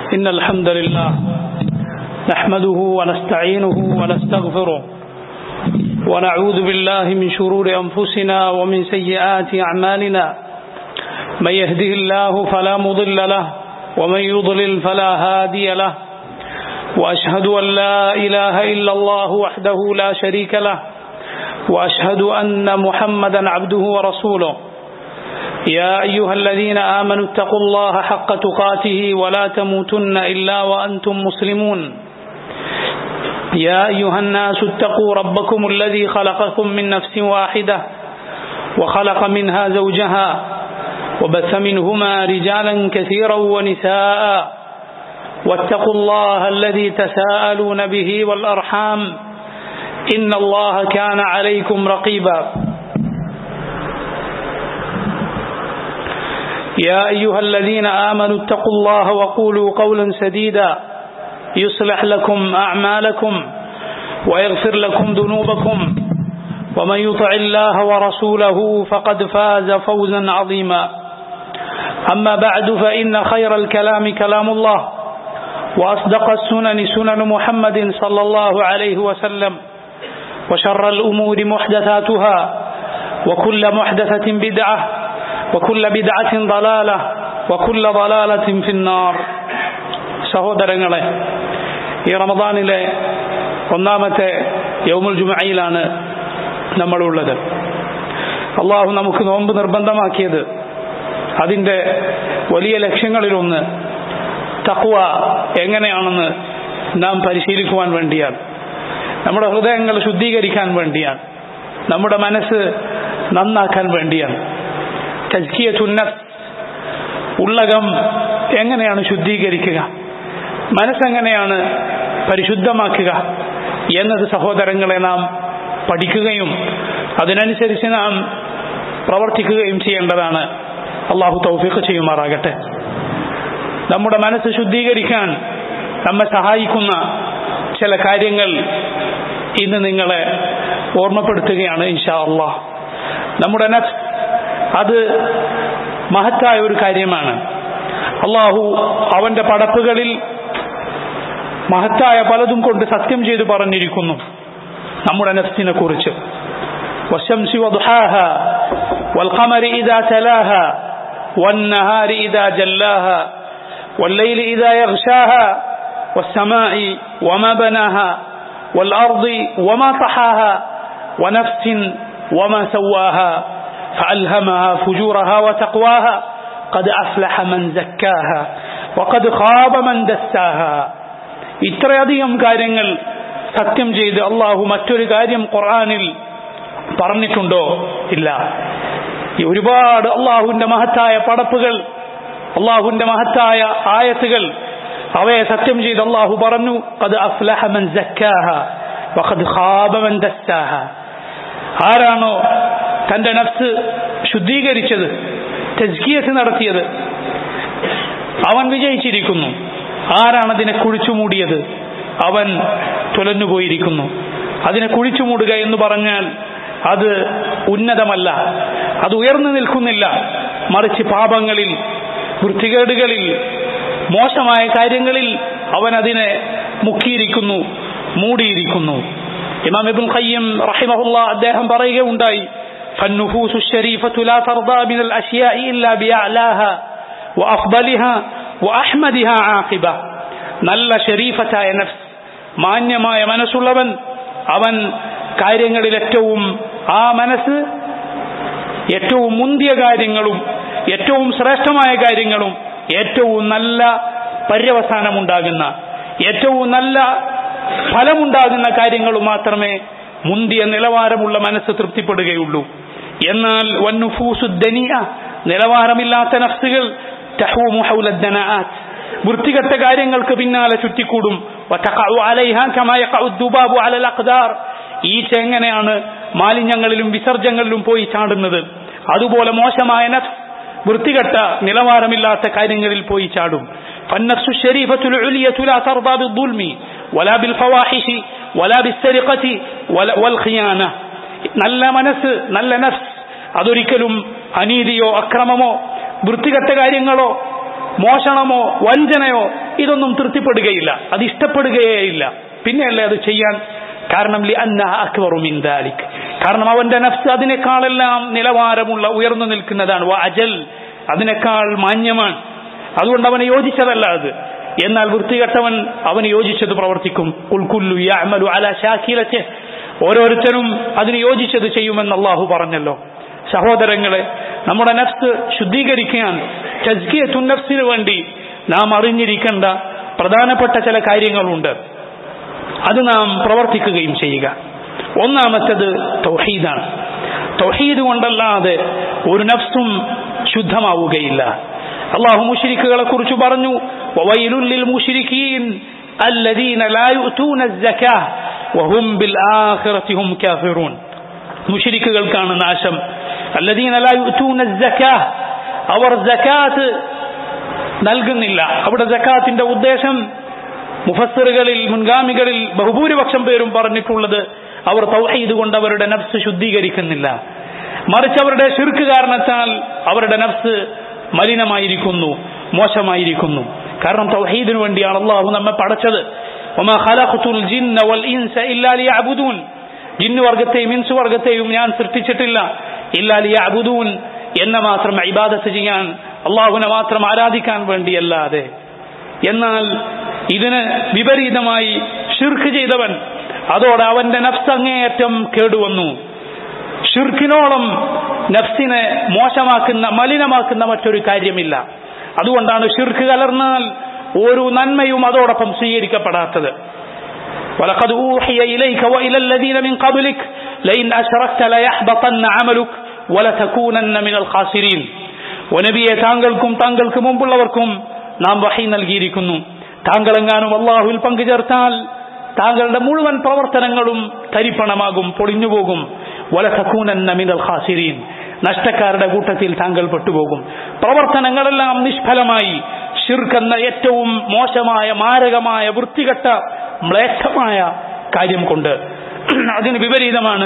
إن الحمد لله نحمده ونستعينه ونستغفره ونعوذ بالله من شرور أنفسنا ومن سيئات أعمالنا من يهده الله فلا مضل له ومن يضلل فلا هادي له وأشهد أن لا إله إلا الله وحده لا شريك له وأشهد أن محمدا عبده ورسوله يا أيها الذين آمنوا اتقوا الله حق تقاته ولا تموتن إلا وأنتم مسلمون يا أيها الناس اتقوا ربكم الذي خلقكم من نفس واحدة وخلق منها زوجها وبث منهما رجالا كثيرا ونساء واتقوا الله الذي تساءلون به والأرحام إن الله كان عليكم رقيبا يا أيها الذين آمنوا اتقوا الله وقولوا قولا سديدا يصلح لكم أعمالكم ويغفر لكم ذنوبكم ومن يطع الله ورسوله فقد فاز فوزا عظيما أما بعد فإن خير الكلام كلام الله وأصدق السنن سنن محمد صلى الله عليه وسلم وشر الأمور محدثاتها وكل محدثة بدعة وكل بدعة ضلالة وكل ضلالة في النار സഹോദരങ്ങളെ ഈ റമദാനിലെ ഒന്നാമത്തെ യൗമുൽ ജുമയിലാണ് നമ്മളുള്ളത് അള്ളാഹു നമുക്ക് നോമ്പ് നിർബന്ധമാക്കിയത് അതിൻ്റെ വലിയ ലക്ഷ്യങ്ങളിലൊന്ന് തക്വ എങ്ങനെയാണെന്ന് നാം പരിശീലിക്കുവാൻ വേണ്ടിയാണ് നമ്മുടെ ഹൃദയങ്ങൾ ശുദ്ധീകരിക്കാൻ വേണ്ടിയാണ് നമ്മുടെ മനസ്സ് നന്നാക്കാൻ വേണ്ടിയാണ് തസ്കിയത്തുന്നഫ് ഉള്ളകം എങ്ങനെയാണ് ശുദ്ധീകരിക്കുക മനസ്സെങ്ങനെയാണ് പരിശുദ്ധമാക്കുക എന്നത് സഹോദരങ്ങളെ നാം പഠിക്കുകയും അതിനനുസരിച്ച് നാം പ്രവർത്തിക്കുകയും ചെയ്യേണ്ടതാണ് അള്ളാഹു തൗഫീഖ് ചെയ്യുമാറാകട്ടെ നമ്മുടെ മനസ്സ് ശുദ്ധീകരിക്കാൻ നമ്മെ സഹായിക്കുന്ന ചില കാര്യങ്ങൾ ഇന്ന് നിങ്ങളെ ഓർമ്മപ്പെടുത്തുകയാണ് ഇൻഷാ അള്ളാഹ് നമ്മുടെ നഫ്സ് അത് മഹത്തായ ഒരു കാര്യമാണ് അള്ളാഹു അവന്റെ പടപ്പുകളിൽ മഹത്തായ പലതും കൊണ്ട് സത്യം ചെയ്തു പറഞ്ഞിരിക്കുന്നു നമ്മുടെ നഫ്സിനെ കുറിച്ച് والشمس وضحاها والقمر إذا تلاها والنهار إذا جلاها والليل إذا يغشاها والسماء وما بناها والأرض وما طحاها ونفس وما سواها فألهمها فجورها وتقواها قد أفلح من زكاها وقد خاب من دساها ഇത്രയധികം കാര്യങ്ങൾ സത്യം ചെയ്ത് അള്ളാഹു മറ്റൊരു കാര്യം ഖുർആാനിൽ പറഞ്ഞിട്ടുണ്ടോ ഇല്ല ഒരുപാട് അള്ളാഹുവിന്റെ മഹത്തായ പടപ്പുകൾ അള്ളാഹുവിന്റെ മഹത്തായ ആയത്തുകൾ അവയെ സത്യം ചെയ്ത് അള്ളാഹു പറഞ്ഞു അത് അഫ്ലഹമൻ ആരാണോ തന്റെ നഫ്സ് ശുദ്ധീകരിച്ചത് തെസ്കിയത്ത് നടത്തിയത് അവൻ വിജയിച്ചിരിക്കുന്നു ആരാണ് അതിനെ കുഴിച്ചു മൂടിയത് അവൻ തുലഞ്ഞുപോയിരിക്കുന്നു അതിനെ കുഴിച്ചു മൂടുക എന്ന് പറഞ്ഞാൽ അത് ഉന്നതമല്ല അത് ഉയർന്നു നിൽക്കുന്നില്ല മറിച്ച് പാപങ്ങളിൽ വൃത്തികേടുകളിൽ മോശമായ കാര്യങ്ങളിൽ അവൻ അതിനെ മുക്കിയിരിക്കുന്നു മൂടിയിരിക്കുന്നു ഇമാം ഇബുൽ ഖയ്യം റഹിമഹുല്ല അദ്ദേഹം പറയുകയുണ്ടായി فالنفوس الشريفة لا ترضى من الأشياء إلا بأعلاها وأفضلها وأحمدها عاقبة നല്ല ഷരീഫത്തായ നഫ്സ് മാന്യമായ മനസ്സുള്ളവൻ അവൻ കാര്യങ്ങളിൽ ഏറ്റവും ആ മനസ്സ് ഏറ്റവും മുന്തിയ കാര്യങ്ങളും ഏറ്റവും ശ്രേഷ്ഠമായ കാര്യങ്ങളും ഏറ്റവും നല്ല പര്യവസാനമുണ്ടാകുന്ന ഏറ്റവും നല്ല ഫലമുണ്ടാകുന്ന കാര്യങ്ങളും മാത്രമേ മുന്തിയ നിലവാരമുള്ള മനസ്സ് തൃപ്തിപ്പെടുകയുള്ളൂ എന്നാൽ വന്നുഫൂസുദ്ദനിയ നിലവാരമില്ലാത്ത നഫ്സുകൾ വൃത്തികെട്ട കാര്യങ്ങൾക്ക് പിന്നാലെ ചുറ്റിക്കൂടും ഈച്ച എങ്ങനെയാണ് മാലിന്യങ്ങളിലും വിസർജങ്ങളിലും പോയി ചാടുന്നത് അതുപോലെ മോശമായ നഫ്സ് വൃത്തികെട്ട നിലവാരമില്ലാത്ത കാര്യങ്ങളിൽ പോയി ചാടും فالنفس الشريفة العلية لا ترضى بالظلم ولا بالفواحش ولا بالسرقة والخيانة നല്ല മനസ്സ് നല്ല നഫ്സ് അതൊരിക്കലും അനീതിയോ അക്രമമോ വൃത്തികെട്ട കാര്യങ്ങളോ മോഷണമോ വഞ്ചനയോ ഇതൊന്നും തൃപ്തിപ്പെടുകയില്ല അത് ഇഷ്ടപ്പെടുകയേ ഇല്ല പിന്നെയല്ലേ അത് ചെയ്യാൻ കാരണം ലി അന്ന അക്ബറു മിൻ ദാലിക് കാരണം അവന്റെ നഫ്സ് അതിനേക്കാളെല്ലാം നിലവാരമുള്ള ഉയർന്നു നിൽക്കുന്നതാണ് വ അജൽ അതിനേക്കാൾ മാന്യമാണ് അതുകൊണ്ട് അവനെ യോജിച്ചതല്ല അത് എന്നാൽ വൃത്തികെട്ടവൻ അവന് യോജിച്ചത് പ്രവർത്തിക്കും ഉൽക്കുല്ലു യഅമലു അലാ ശാക്കിലത്തെ ഓരോരുത്തരും അതിന് യോജിച്ചത് ചെയ്യുമെന്ന് അള്ളാഹു പറഞ്ഞല്ലോ സഹോദരങ്ങളെ നമ്മുടെ നഫ്സ് ശുദ്ധീകരിക്കാൻ തസ്കിയത്തുൻ നഫ്സിന് വേണ്ടി നാം അറിഞ്ഞിരിക്കേണ്ട പ്രധാനപ്പെട്ട ചില കാര്യങ്ങളുണ്ട് അത് നാം പ്രവർത്തിക്കുകയും ചെയ്യുക ഒന്നാമത്തത് തൗഹീദാണ് തൗഹീദ് കൊണ്ടല്ലാതെ ഒരു നഫ്സും ശുദ്ധമാവുകയില്ല അള്ളാഹു മുഷിരിക്കുകളെ കുറിച്ച് പറഞ്ഞു വവൈലുല്ലിൽ മുഷിരിക്കീൻ الذين لا يؤتون الزكاة وهم بالآخرة هم كافرون മുഷിരിക്കുകൾക്കാണ് നാശം الذين لا يؤتون الزكاة അവർ സക്കാത്ത് നൽകുന്നില്ല അവിടെ സക്കാത്തിന്റെ ഉദ്ദേശം മുഫസ്സിറുകളിൽ മുൻഗാമികളിൽ ബഹുഭൂരിപക്ഷം പേരും പറഞ്ഞിട്ടുള്ളത് അവർ തൗഹീദ് കൊണ്ട് അവരുടെ നഫ്സ് ശുദ്ധീകരിക്കുന്നില്ല മറിച്ച് അവരുടെ ശിർക്ക് കാരണത്താൽ അവരുടെ നഫ്സ് മലിനമായിരിക്കുന്നു മോശമായിരിക്കുന്നു കാരണം തൗഹീദിനു വേണ്ടിയാണ് അള്ളാഹു നമ്മെ പടച്ചത് وما خلقت الجن والإنس إلا ليعبدون ജിന്നു വർഗത്തെയും ഇൻസു വർഗത്തെയും ഞാൻ സൃഷ്ടിച്ചിട്ടില്ല ഇല്ലാ ലിയഅബുദൂൻ എന്ന മാത്രം ഇബാദത്ത് ചെയ്യാൻ അള്ളാഹുവിനെ മാത്രം ആരാധിക്കാൻ വേണ്ടിയല്ലാതെ എന്നാൽ ഇതിന് വിപരീതമായി ഷിർക്ക് ചെയ്തവൻ അതോടെ അവന്റെ നഫ്സ് അങ്ങേയറ്റം കേടുവന്നു ഷിർക്കിനോളം നഫ്സിനെ മോശമാക്കുന്ന മലിനമാക്കുന്ന മറ്റൊരു കാര്യമില്ല അതുകൊണ്ടാണ് ഷിർക്ക് കലർന്നാൽ ഒരു നന്മയും അതോടൊപ്പം സ്വീകരിക്കപ്പെടാത്തത് ولقد أوحي إليك وإلى الذين من قبلك لئن أشركت ليحبطن عملك ولتكونن من الخاسرين ونبيه താങ്കൾക്കും താങ്കൾക്ക് മുമ്പുള്ളവർക്കും നാം വഹി നൽകിയിരിക്കുന്നു താങ്കളെങ്ങാനും അള്ളാഹുവിൽ പങ്കുചേർത്താൽ താങ്കളുടെ മുഴുവൻ പ്രവർത്തനങ്ങളും തരിപ്പണമാകും പൊളിഞ്ഞുപോകും വലതക്കൂനന്ന മിനൽ ഖാസിരീൻ നഷ്ടക്കാരുടെ കൂട്ടത്തിൽ താങ്കൾ പെട്ടുപോകും പ്രവർത്തനങ്ങളെല്ലാം നിഷ്ഫലമായി ഷിർക്കെന്ന ഏറ്റവും മോശമായ മാരകമായ വൃത്തികെട്ട മ്ലേച്ഛമായ കാര്യം കൊണ്ട് അതിന് വിപരീതമാണ്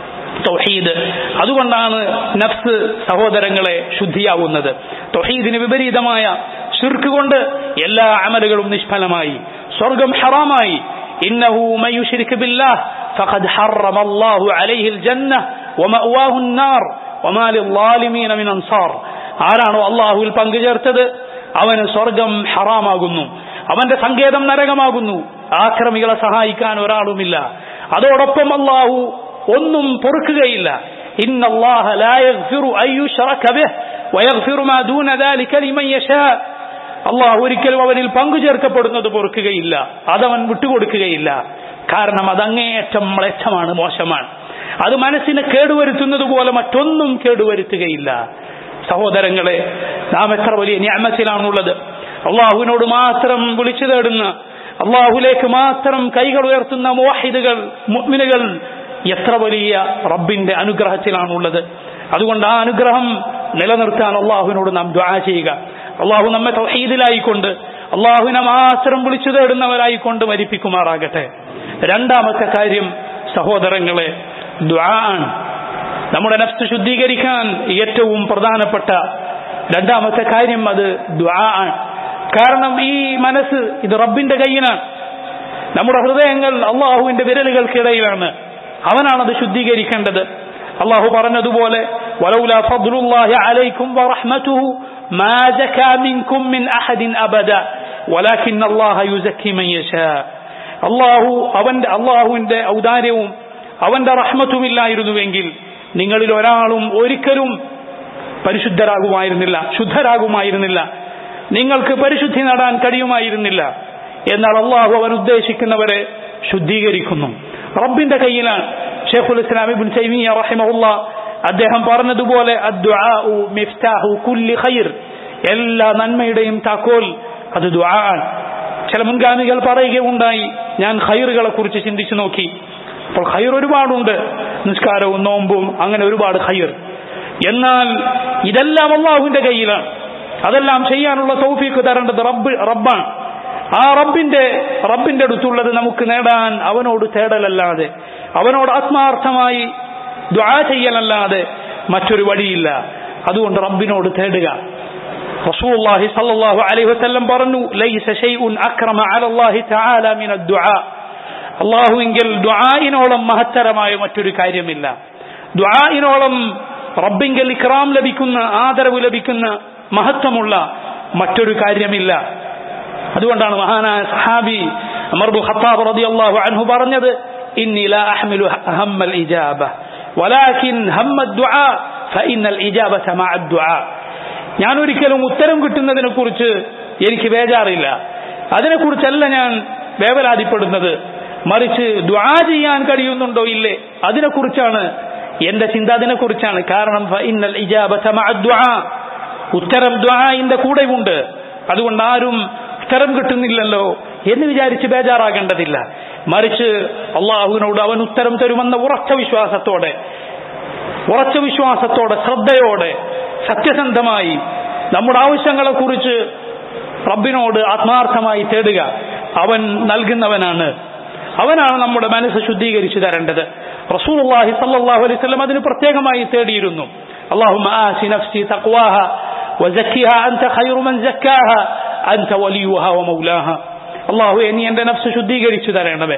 തൗഹീദ് അതുകൊണ്ടാണ് നഫ്സ് സഹോദരങ്ങളെ ശുദ്ധിയാവുന്നത് തൗഹീദിന് വിപരീതമായ ഷിർക്ക് കൊണ്ട് എല്ലാ അമലുകളും നിഷ്ഫലമായി സ്വർഗം ഹറാമായി إنه من يشرك بالله فقد حرم الله عليه الجنة ومأواه النار وما للظالمين من أنصار ആരാണോ അള്ളാഹുവിൽ പങ്കുചേർത്തത് അവന് സ്വർഗം ഹറാമാകുന്നു അവന്റെ സങ്കേതം നരകമാകുന്നു ആക്രമികളെ സഹായിക്കാൻ ഒരാളുമില്ല അതോടൊപ്പം അള്ളാഹു ഒന്നും പൊറുക്കുകയില്ല إن الله لا يغفر أن يشرك به ويغفر ما دون ذلك لمن يشاء അള്ളാഹു ഒരിക്കലും അവനിൽ പങ്കു ചേർക്കപ്പെടുന്നത് പൊറുക്കുകയില്ല അതവൻ വിട്ടുകൊടുക്കുകയില്ല കാരണം അത് അങ്ങേയറ്റം മ്ലേച്ഛമാണ് മോശമാണ് അത് മനസ്സിനെ കേടുവരുത്തുന്നത് പോലെ മറ്റൊന്നും കേടുവരുത്തുകയില്ല സഹോദരങ്ങളെ നാം എത്ര വലിയ ഞാമത്തിലാണുള്ളത് അള്ളാഹുവിനോട് മാത്രം വിളിച്ചു തേടുന്ന അള്ളാഹുലേക്ക് മാത്രം കൈകൾ ഉയർത്തുന്ന മോഹിദുകൾ മുഅ്മിനുകൾ എത്ര വലിയ റബ്ബിന്റെ അനുഗ്രഹത്തിലാണുള്ളത് അതുകൊണ്ട് ആ അനുഗ്രഹം നിലനിർത്താൻ അള്ളാഹുവിനോട് നാം ദ്വാ ചെയ്യുക അള്ളാഹു നമ്മെ തൗഹീദിലായിക്കൊണ്ട് അള്ളാഹുവിനെ മാത്രം വിളിച്ചു തേടുന്നവരായിക്കൊണ്ട് മരിപ്പിക്കുമാറാകട്ടെ രണ്ടാമത്തെ കാര്യം സഹോദരങ്ങളെ ദ്വാ ആണ് നമ്മുടെ നഫ്സ് ശുദ്ധീകരിക്കാൻ ഏറ്റവും പ്രധാനപ്പെട്ട രണ്ടാമത്തെ കാര്യം അത് ദ്വാ ആണ് കാരണം ഈ മനസ്സ് ഇത് റബ്ബിന്റെ കയ്യിലാണ് നമ്മുടെ ഹൃദയങ്ങൾ അള്ളാഹുവിന്റെ വിരലുകൾക്കിടയിലാണ് അവനാണത് ശുദ്ധീകരിക്കേണ്ടത് അള്ളാഹു പറഞ്ഞതുപോലെ ولولا فضل الله عليكم ورحمته ما زكى منكم من أحد أبدا ولكن الله يزكي من يشاء അള്ളാഹു അവന്റെ അള്ളാഹുവിന്റെ ഔദാര്യവും അവന്റെ റഹ്മത്തുമില്ലായിരുന്നുവെങ്കിൽ നിങ്ങളിൽ ഒരാളും ഒരിക്കലും പരിശുദ്ധരാകുമായിരുന്നില്ല ശുദ്ധരാകുമായിരുന്നില്ല നിങ്ങൾക്ക് പരിശുദ്ധി നേടാൻ കഴിയുമായിരുന്നില്ല എന്നാൽ അള്ളാഹു അവൻ ഉദ്ദേശിക്കുന്നവരെ ശുദ്ധീകരിക്കുന്നു റബ്ബിന്റെ കയ്യിലാണ് ഷെയ്ഖുൽ ഇസ്ലാം ഇബ്ൻ തൈമിയ റഹിമഹുല്ല അദ്ദേഹം പറഞ്ഞതുപോലെ അദ്ദുആഉ മിഫ്താഹു കുല്ലി ഖൈർ എല്ലാ നന്മയുടെയും താക്കോൽ അത് ദുആ ആണ് ചില മുൻഗാമികൾ പറയുകയുണ്ടായി ഞാൻ ഖൈറുകളെ കുറിച്ച് ചിന്തിച്ചു നോക്കി അപ്പോൾ ഖൈർ ഒരുപാടുണ്ട് നിസ്കാരവും നോമ്പും അങ്ങനെ ഒരുപാട് ഖൈർ എന്നാൽ ഇതെല്ലാം അള്ളാഹുവിന്റെ കയ്യിലാണ് അതെല്ലാം ചെയ്യാനുള്ള തൗഫീഖ് തരേണ്ടത് റബ്ബ് റബ്ബാണ് ആ റബ്ബിന്റെ റബ്ബിന്റെ അടുത്തുള്ളത് നമുക്ക് നേടാൻ അവനോട് തേടലല്ലാതെ അവനോട് ആത്മാർത്ഥമായി ദ്വാ ചെയ്യലല്ലാതെ മറ്റൊരു വഴിയില്ല അതുകൊണ്ട് റബ്ബിനോട് തേടുക റസൂലുള്ളാഹി സല്ലല്ലാഹു അലൈഹി വസല്ലം പറഞ്ഞു ലൈസ ഷൈഉൻ അക്രമ അലല്ലാഹി തആല മിന ദുആ അല്ലാഹുവിങ്കിൽ ദുആയിനോളം മഹത്തരമായ മറ്റൊരു കാര്യമില്ല ദുആയിനോളം റബ്ബിങ്കിൽ ഇക്റാം ലഭിക്കുന്ന ആദരവ് ലഭിക്കുന്ന മഹത്വമുള്ള മറ്റൊരു കാര്യമില്ല അതുകൊണ്ടാണ് മഹാനായ സഹാബി അമർബുൽ ഖത്താബ് റളിയല്ലാഹു അൻഹു പറഞ്ഞത് ഇന്നി ലാ അഹ്മിലു ഹമ്മൽ ഇജാബ വലാകിൻ ഹമ്മ ദുആ ഫഇന്നൽ ഇജാബത മഅ ദുആ ഞാൻ ഒരിക്കലും ഉത്തരം കിട്ടുന്നതിനെ കുറിച്ച് എനിക്ക് ബേജാറില്ല അതിനെക്കുറിച്ചല്ല ഞാൻ വേവലാതിപ്പെടുന്നത് മറിച്ച് ദ്വാ ചെയ്യാൻ കഴിയുന്നുണ്ടോ ഇല്ലേ അതിനെക്കുറിച്ചാണ് എന്റെ ചിന്ത അതിനെക്കുറിച്ചാണ് കാരണം ഫഇന്നൽ ഇജാബത മഅ ദുആ ഉത്തരം ദ്വാഇന്റെ കൂടെയുണ്ട് അതുകൊണ്ട് ആരും ഉത്തരം കിട്ടുന്നില്ലല്ലോ എന്ന് വിചാരിച്ച് ബേജാറാകേണ്ടതില്ല മറിച്ച് അള്ളാഹുവിനോട് അവൻ ഉത്തരം തരുമെന്ന ഉറച്ച വിശ്വാസത്തോടെ ഉറച്ച വിശ്വാസത്തോടെ ശ്രദ്ധയോടെ സത്യസന്ധമായി നമ്മുടെ ആവശ്യങ്ങളെ കുറിച്ച് റബ്ബിനോട് ആത്മാർത്ഥമായി തേടുക അവൻ നൽകുന്നവനാണ് അവനാണ് നമ്മുടെ മനസ്സ് ശുദ്ധീകരിച്ചു തരേണ്ടത് റസൂലുള്ളാഹി സല്ലല്ലാഹു അലൈഹി വസല്ലം അതിന് പ്രത്യേകമായി തേടിയിരുന്നു اللهم آت نفسي تقواها وزكها أنت خير من زكاها أنت وليها ومولاها الله നീ എന്റെ നഫ്സ് ശുദ്ധീകരിച്ചു തരണമേ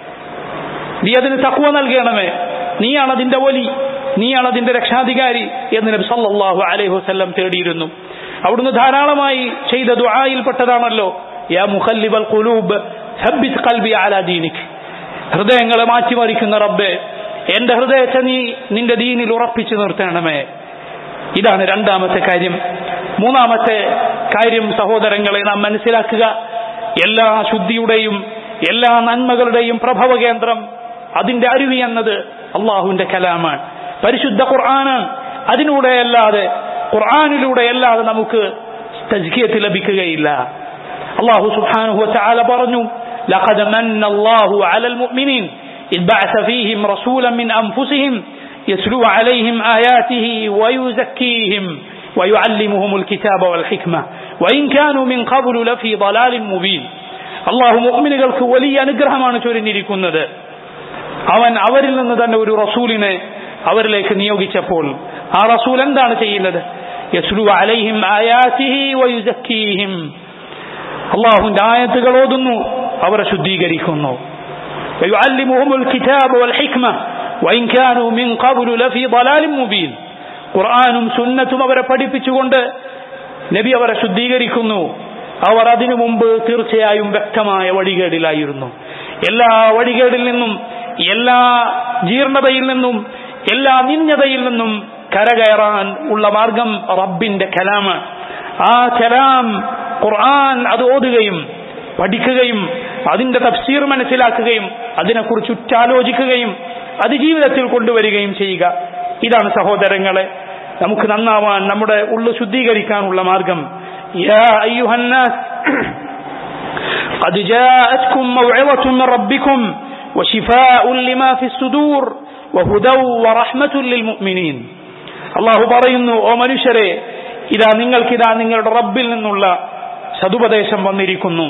നീ അതിന് തക്വ നൽകണമേ നീയാണ് അതിന്റെ വലി നീയാണ് അതിന്റെ രക്ഷാധികാരി എന്ന് നബി സല്ലല്ലാഹു അലൈഹി വസല്ലം തേടിയിരുന്നു അവിടുന്ന് ധാരാളമായി ചെയ്ത ദുആയിൽപ്പെട്ടതാണല്ലോ യാ മുഖല്ലിബൽ ഖുലൂബ് സബ്ബിത് ഖൽബി അലാ ദീനിക് ഹൃദയങ്ങളെ മാറ്റിമറിക്കുന്ന റബ്ബേ എന്റെ ഹൃദയത്തെ നീ നിന്റെ ദീനിൽ ഉറപ്പിച്ചു നിർത്തണമേ ഇതാണ് രണ്ടാമത്തെ കാര്യം മൂന്നാമത്തെ കാര്യം സഹോദരങ്ങളെ നാം മനസ്സിലാക്കുക എല്ലാ ശുദ്ധിയുടെയും എല്ലാ നന്മകളുടെയും പ്രഭവ കേന്ദ്രം അതിന്റെ അരുവി എന്നത് അള്ളാഹുവിന്റെ കലാമാണ് പരിശുദ്ധ ഖുർആനാണ് അതിലൂടെ അല്ലാതെ ഖുർആാനിലൂടെ അല്ലാതെ നമുക്ക് തജ്കിയത്ത് ലഭിക്കുകയില്ല അള്ളാഹു സുബ്ഹാനഹു വതആല പറഞ്ഞു لقد من الله على المؤمنين إذ بعث فيهم رسولا من أنفسهم يتلو عليهم آياته ويزكيهم ويعلمهم الكتاب والحكمة وإن كانوا من قبل لفي ضلال مبين അള്ളാഹു മുഅ്മിനുകൾക്ക് വലിയ അനുഗ്രഹമാണ് ചൊരിഞ്ഞിരിക്കുന്നത് അവൻ അവരിൽ നിന്ന് തന്നെ ഒരു റസൂലിനെ അവരിലേക്ക് നിയോഗിച്ചപ്പോൾ ആ റസൂൽ എന്താണ് ചെയ്യുന്നത് യസ്ലു അലൈഹിം ആയാതിഹി വയുസക്കീഹിം അള്ളാഹുവിന്റെ ആയത്തുകൾ ഓതുന്നു അവരെ ശുദ്ധീകരിക്കുന്നു ويعلمهم الكتاب والحكمة وإن كانوا من قبل لفي ضلال مبين ഖുർആാനും സുന്നത്തും അവരെ പഠിപ്പിച്ചുകൊണ്ട് നബി അവരെ ശുദ്ധീകരിക്കുന്നു അവർ അതിനു മുമ്പ് തീർച്ചയായും വ്യക്തമായ വഴികേടിലായിരുന്നു എല്ലാ വഴികേടിൽ നിന്നും എല്ലാ ജീർണതയിൽ നിന്നും എല്ലാ നിന്യതയിൽ നിന്നും കരകയറാൻ ഉള്ള മാർഗം റബ്ബിന്റെ കലാമാണ് ആ കലാം ഖുർആൻ അത് ഓതുകയും പഠിക്കുകയും അതിന്റെ തഫ്സീർ മനസ്സിലാക്കുകയും അതിനെക്കുറിച്ച് ഉറ്റാലോചിക്കുകയും അത് ജീവിതത്തിൽ കൊണ്ടുവരികയും ചെയ്യുക ഇതാണ് സഹോദരങ്ങളെ നമുക്ക് നന്നാവാൻ നമ്മുടെ ഉള്ളു ശുദ്ധീകരിക്കാനുള്ള മാർഗം യാ അയ്യുഹന്നാസ് قد جاءتكم موعظة من ربكم وشفاء لما في الصدور وهدى ورحمة للمؤمنين അള്ളാഹു പറയുന്നു ഓ മനുഷ്യരെ ഇതാ നിങ്ങൾക്കിതാ നിങ്ങളുടെ റബ്ബിൽ നിന്നുള്ള സതുപദേശം വന്നിരിക്കുന്നു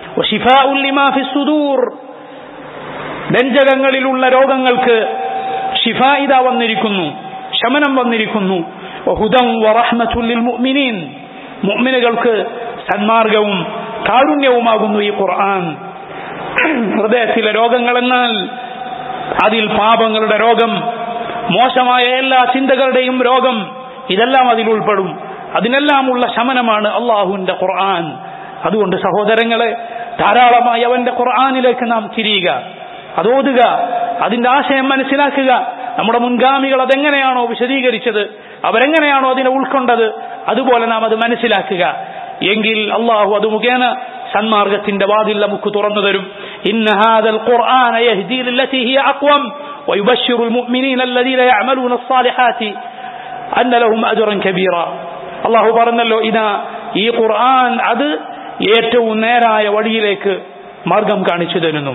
സുദൂർ നെഞ്ചകങ്ങളിലുള്ള രോഗങ്ങൾക്ക് ഷിഫ ഇതാ വന്നിരിക്കുന്നു ശമനം വന്നിരിക്കുന്നു മുഅ്മിനീൻ മുഅ്മിനുകൾക്ക് സന്മാർഗവും കാരുണ്യവുമാകുന്നു ഈ ഖുർആൻ ഹൃദയത്തിലെ രോഗങ്ങൾ എന്നാൽ അതിൽ പാപങ്ങളുടെ രോഗം മോശമായ എല്ലാ ചിന്തകളുടെയും രോഗം ഇതെല്ലാം അതിൽ ഉൾപ്പെടും അതിനെല്ലാമുള്ള ശമനമാണ് അള്ളാഹുവിന്റെ ഖുർആൻ അതുകൊണ്ട് സഹോദരങ്ങളെ ധാരാളമായി അവന്റെ ഖുർആാനിലേക്ക് നാം തിരിയുക അതോതുക അതിന്റെ ആശയം മനസ്സിലാക്കുക നമ്മുടെ മുൻഗാമികൾ അതെങ്ങനെയാണോ വിശദീകരിച്ചത് അവരെങ്ങനെയാണോ അതിനെ ഉൾക്കൊണ്ടത് അതുപോലെ നാം അത് മനസ്സിലാക്കുക എങ്കിൽ അള്ളാഹു അത് മുഖേന സന്മാർഗത്തിന്റെ വാതിൽ നമുക്ക് തുറന്നു തരും ഇന്ന ഹാദൽ ഖുർആന യഹ്ദി ലില്ലതി ഹിയ അഖ്വം ويبشر المؤمنين الذين يعملون الصالحات أن لهم أجرا كبيرا അള്ളാഹു പറഞ്ഞല്ലോ ഇതാ ഈ ഖുർആൻ അത് ഏറ്റവും നേരായ വഴിയിലേക്ക് മാർഗം കാണിച്ചു തരുന്നു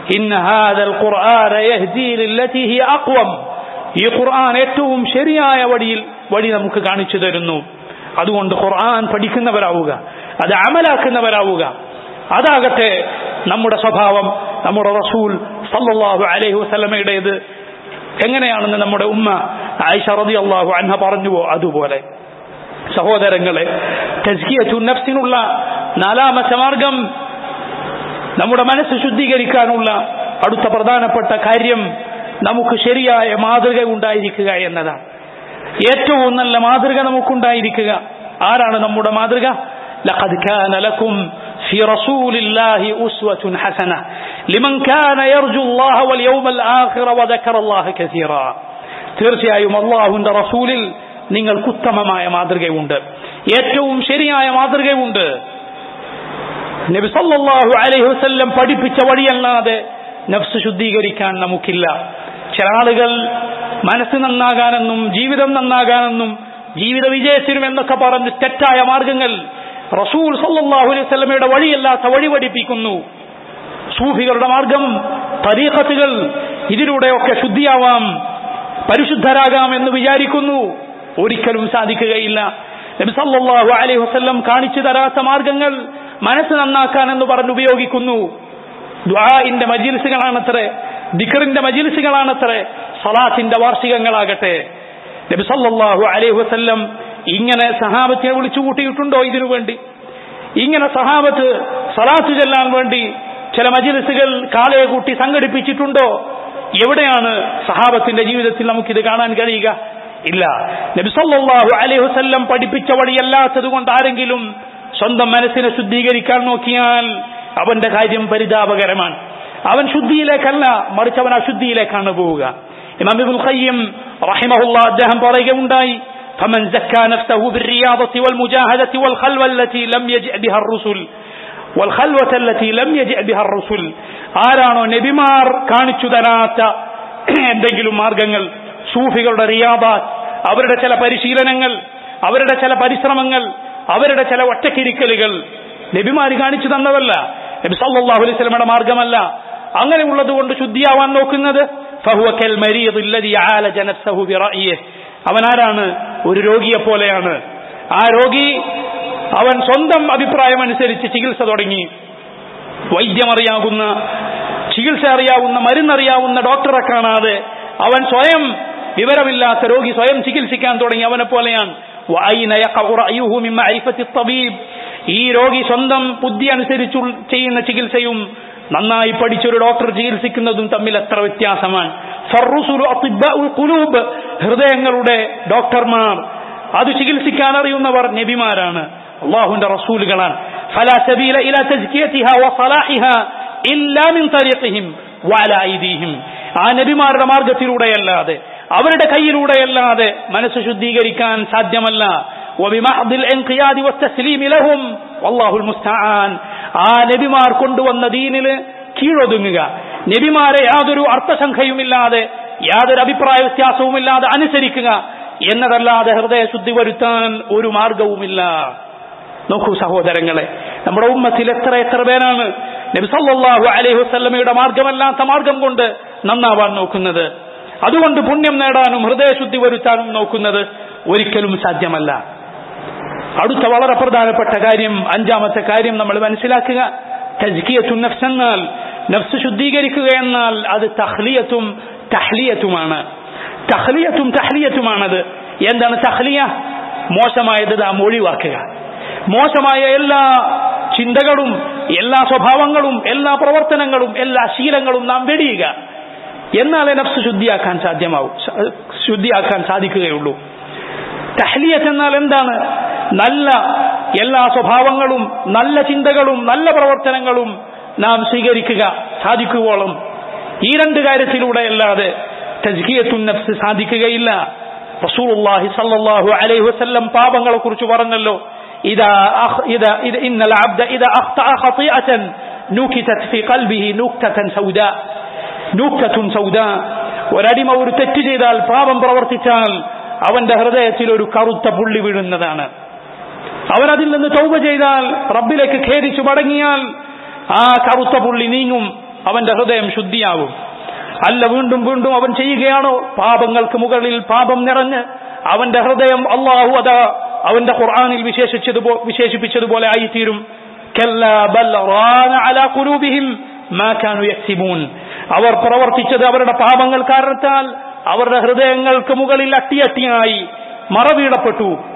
ഈ ഖുർആൻ ഏറ്റവും ശരിയായ വഴിയിൽ വഴി നമുക്ക് കാണിച്ചു തരുന്നു അതുകൊണ്ട് ഖുർആൻ പഠിക്കുന്നവരാവുക അത് അമലാക്കുന്നവരാവുക അതാകട്ടെ നമ്മുടെ സ്വഭാവം നമ്മുടെ റസൂൽ സല്ലല്ലാഹു അലൈഹി വസല്ലമയുടേത് എങ്ങനെയാണെന്ന് നമ്മുടെ ഉമ്മ ആയിഷ റളിയല്ലാഹു അൻഹ പറഞ്ഞുവോ അതുപോലെ സഹോദരങ്ങളെ തസ്കിയത്തു നഫ്സിനുള്ള നാലാമത്തെ മാർഗം നമ്മുടെ മനസ്സ് ശുദ്ധീകരിക്കാനുള്ള അടുത്ത പ്രധാനപ്പെട്ട കാര്യം നമുക്ക് ശരിയായ മാതൃക ഉണ്ടായിരിക്കുക എന്നതാണ് ഏറ്റവും നല്ല മാതൃക നമുക്കുണ്ടായിരിക്കുക ആരാണ് നമ്മുടെ മാതൃക لقد كان لكم في رسول الله أسوة حسنة لمن كان يرجو الله واليوم الآخر وذكر الله كثيرا തീർച്ചയായും അള്ളാഹുന്റെ റസൂലിൽ നിങ്ങൾക്ക് ഉത്തമമായ മാതൃകയുണ്ട് ഏറ്റവും ശരിയായ മാതൃകയുണ്ട് നബി സല്ലല്ലാഹു അലൈഹി വസല്ലം പഠിപ്പിച്ച വഴിയല്ലാതെ നഫ്സ് ശുദ്ധീകരിക്കാൻ നമുക്കില്ല ചില ആളുകൾ മനസ്സ് നന്നാകാനെന്നും ജീവിതം നന്നാകാനെന്നും ജീവിത വിജയത്തിനും എന്നൊക്കെ പറഞ്ഞ് തെറ്റായ മാർഗങ്ങൾ റസൂൽ സല്ലല്ലാഹു അലൈഹി വസല്ലമയുടെ വഴിയല്ലാത്ത വഴി പഠിപ്പിക്കുന്നു സൂഫികളുടെ മാർഗം തരീഖത്തുകൾ ഇതിലൂടെയൊക്കെ ശുദ്ധിയാവാം പരിശുദ്ധരാകാം എന്ന് വിചാരിക്കുന്നു ഒരിക്കലും സാധിക്കുകയില്ല നബി സല്ലല്ലാഹു അലൈഹി വസല്ലം കാണിച്ചു തരാത്ത മാർഗങ്ങൾ മനസ്സ് നന്നാക്കാൻ എന്ന് പറഞ്ഞ് ഉപയോഗിക്കുന്നു ദ്വാഇന്റെ മജിൽസുകളാണത്രേ ദിക്കറിന്റെ മജിൽസുകളാണത്രേ സലാത്തിന്റെ വാർഷികങ്ങളാകട്ടെ നബി സല്ലല്ലാഹു അലൈഹി വസല്ലം ഇങ്ങനെ സഹാബത്തിനെ വിളിച്ചു കൂട്ടിയിട്ടുണ്ടോ ഇതിനു വേണ്ടി ഇങ്ങനെ സഹാബത്ത് സലാത്ത് ചെല്ലാൻ വേണ്ടി ചില മജിലിസുകൾ കാലയെ കൂട്ടി സംഘടിപ്പിച്ചിട്ടുണ്ടോ എവിടെയാണ് സഹാബത്തിന്റെ ജീവിതത്തിൽ നമുക്കിത് കാണാൻ കഴിയുക ഇല്ല നബി സല്ലല്ലാഹു അലൈഹി വസല്ലം പഠിപ്പിച്ച വഴിയല്ലാത്തത് കൊണ്ട് ആരെങ്കിലും സ്വന്തം മനസ്സിനെ ശുദ്ധീകരിക്കാൻ നോക്കിയാൽ അവന്റെ കാര്യം പരിതാപകരമാണ് അവൻ ശുദ്ധിയിലേക്കല്ല മറിച്ച് അവൻ അശുദ്ധിയിലേക്കാണ് പോവുക ഇമാം ഇബ്നുൽ ഖയ്യിം റഹിമഹുല്ലാ അദ്ദേഹം പറയുകയുണ്ടായി فمن زكى نفسه بالرياضة والمجاهدة والخلوة التي لم يجئ بها الرسل والخلوة التي لم يجئ بها الرسل ആരാണോ നബിമാർ കാണിച്ചു തരാത്ത എന്തെങ്കിലും മാർഗങ്ങൾ സൂഫികളുടെ റിയാബാത്ത് അവരുടെ ചില പരിശീലനങ്ങൾ അവരുടെ ചില പരിശ്രമങ്ങൾ അവരുടെ ചില ഒറ്റക്കിരിക്കലുകൾ നബിമാര് കാണിച്ചു തന്നതല്ല നബി സല്ലല്ലാഹു അലൈഹി വസല്ലമയുടെ മാർഗമല്ല അങ്ങനെ ഉള്ളത് കൊണ്ട് ശുദ്ധിയാവാൻ നോക്കുന്നത് ഫഹുവ കൽ മരീദ് الذي عالج نفسه برأيه അവൻ ആരാണ് ഒരു രോഗിയെ പോലെയാണ് ആ രോഗി അവൻ സ്വന്തം അഭിപ്രായം അനുസരിച്ച് ചികിത്സ തുടങ്ങി വൈദ്യമറിയാവുന്ന ചികിത്സ അറിയാവുന്ന മരുന്നറിയാവുന്ന ഡോക്ടറെ കാണാതെ അവൻ സ്വയം വിവരമില്ലാത്ത രോഗി സ്വയം ചികിത്സിക്കാൻ തുടങ്ങി അവനെ പോലെയാണ് وأين يقع رأيه من معرفة الطبيب ഈ രോഗി സ്വന്തം ബുദ്ധി അനുസരിച്ചു ചെയ്യുന്ന ചികിത്സയും നന്നായി പഠിച്ചൊരു ഡോക്ടർ ചികിത്സിക്കുന്നതും തമ്മിൽ എത്ര വ്യത്യാസമാണ് ഫർറുസുലു അത്തിബ്ബഉൽ ഖുലൂബ് ഹൃദയങ്ങളുടെ ഡോക്ടർമാർ അത് ചികിത്സിക്കാൻ അറിയുന്നവർ നബിമാരാണ് അള്ളാഹുന്റെ റസൂലുകളാണ് ഫലാ സബീല ഇലാ തസ്കിയതിഹാ വസലാഹിഹാ ഇല്ലാ മിൻ തരീഖിഹിം വഅലാ ഐദീഹിം ആ നബിമാരുടെ മാർഗത്തിലൂടെയല്ലാതെ അവരുടെ കയ്യിലൂടെയല്ലാതെ മനസ്സ് ശുദ്ധീകരിക്കാൻ സാധ്യമല്ല وبمحض الانقياد والتسليم لهم والله المستعان ആ നബിമാർ കൊണ്ടുവന്ന ദീനില് കീഴൊതുങ്ങുക നബിമാരെ യാതൊരു അർത്ഥസംഖ്യയുമില്ലാതെ യാതൊരു അഭിപ്രായ വ്യത്യാസവുമില്ലാതെ അനുസരിക്കുക എന്നതല്ലാതെ ഹൃദയശുദ്ധി വരുത്താൻ ഒരു മാർഗവുമില്ല നോക്കൂ സഹോദരങ്ങളെ നമ്മുടെ ഉമ്മത്തിൽ എത്ര എത്ര പേരാണ് നബി സല്ലല്ലാഹു അലൈഹി വസല്ലമയുടെ മാർഗമല്ലാത്ത മാർഗം കൊണ്ട് നന്നാവാൻ നോക്കുന്നത് അതുകൊണ്ട് പുണ്യം നേടാനും ഹൃദയശുദ്ധി വരുത്താനും നോക്കുന്നത് ഒരിക്കലും സാധ്യമല്ല അടുത്ത വളരെ പ്രധാനപ്പെട്ട കാര്യം അഞ്ചാമത്തെ കാര്യം നമ്മൾ മനസ്സിലാക്കുക തജ്കിയത്തും നഫ്സ് എന്നാൽ നഫ്സ് ശുദ്ധീകരിക്കുക എന്നാൽ അത് തഹ്ലിയത്തും തഹ്ലിയത്തുമാണ് തഹ്ലിയത്തും തഹ്ലിയത്തുമാണത് എന്താണ് തഹ്ലിയ മോശമായത് നാം ഒഴിവാക്കുക മോശമായ എല്ലാ ചിന്തകളും എല്ലാ സ്വഭാവങ്ങളും എല്ലാ പ്രവർത്തനങ്ങളും എല്ലാ ശീലങ്ങളും നാം വെടിയുക എന്നാലേ നഫ്സ് ശുദ്ധിയാക്കാൻ സാധ്യമാവും ശുദ്ധിയാക്കാൻ സാധിക്കുകയുള്ളൂ തഹ്ലിയത്ത് എന്നാൽ എന്താണ് നല്ല എല്ലാ സ്വഭാവങ്ങളും നല്ല ചിന്തകളും നല്ല പ്രവർത്തനങ്ങളും നാം സ്വീകരിക്കുക സാധിക്കുവോളം ഈ രണ്ട് കാര്യത്തിലൂടെ അല്ലാതെ തജ്കിയത്തുൻ നഫ്സ് സാധിക്കുകയില്ല റസൂലുള്ളാഹി സല്ലല്ലാഹു അലൈഹി വസല്ലം പാപങ്ങളെ കുറിച്ച് പറഞ്ഞല്ലോ ഇദാ ഇദാ ഇന്നൽ അബ്ദ ഇദാ അഖ്തഅ ഖതിഅതൻ നൂകിതത് ഫി ഖൽബിഹി നുക്തതൻ സൗദാ നൂക്തത്തുൻ സൗദാ ഒരടിമ ഒരു തെറ്റ് ചെയ്താൽ പാപം പ്രവർത്തിച്ചാൽ അവന്റെ ഹൃദയത്തിൽ ഒരു കറുത്ത പുള്ളി വീഴുന്നതാണ് അവൻ അതിൽ നിന്ന് തൗബ ചെയ്താൽ റബ്ബിലേക്ക് ഖേദിച്ചു മടങ്ങിയാൽ ആ കറുത്ത പുള്ളി നീങ്ങും അവന്റെ ഹൃദയം ശുദ്ധിയാവും അല്ല വീണ്ടും വീണ്ടും അവൻ ചെയ്യുകയാണോ പാപങ്ങൾക്ക് മുകളിൽ പാപം നിറഞ്ഞ് അവന്റെ ഹൃദയം അള്ളാഹു അതാ അവന്റെ ഖുർആാനിൽ വിശേഷിച്ചതുപോ വിശേഷിപ്പിച്ചതുപോലെ ആയിത്തീരും അവർ പ്രവർത്തിച്ചത് അവരുടെ പാപങ്ങൾ കാരണത്താൽ അവരുടെ ഹൃദയങ്ങൾക്ക് മുകളിൽ അട്ടിയട്ടിയായി മറവീടപ്പെട്ടു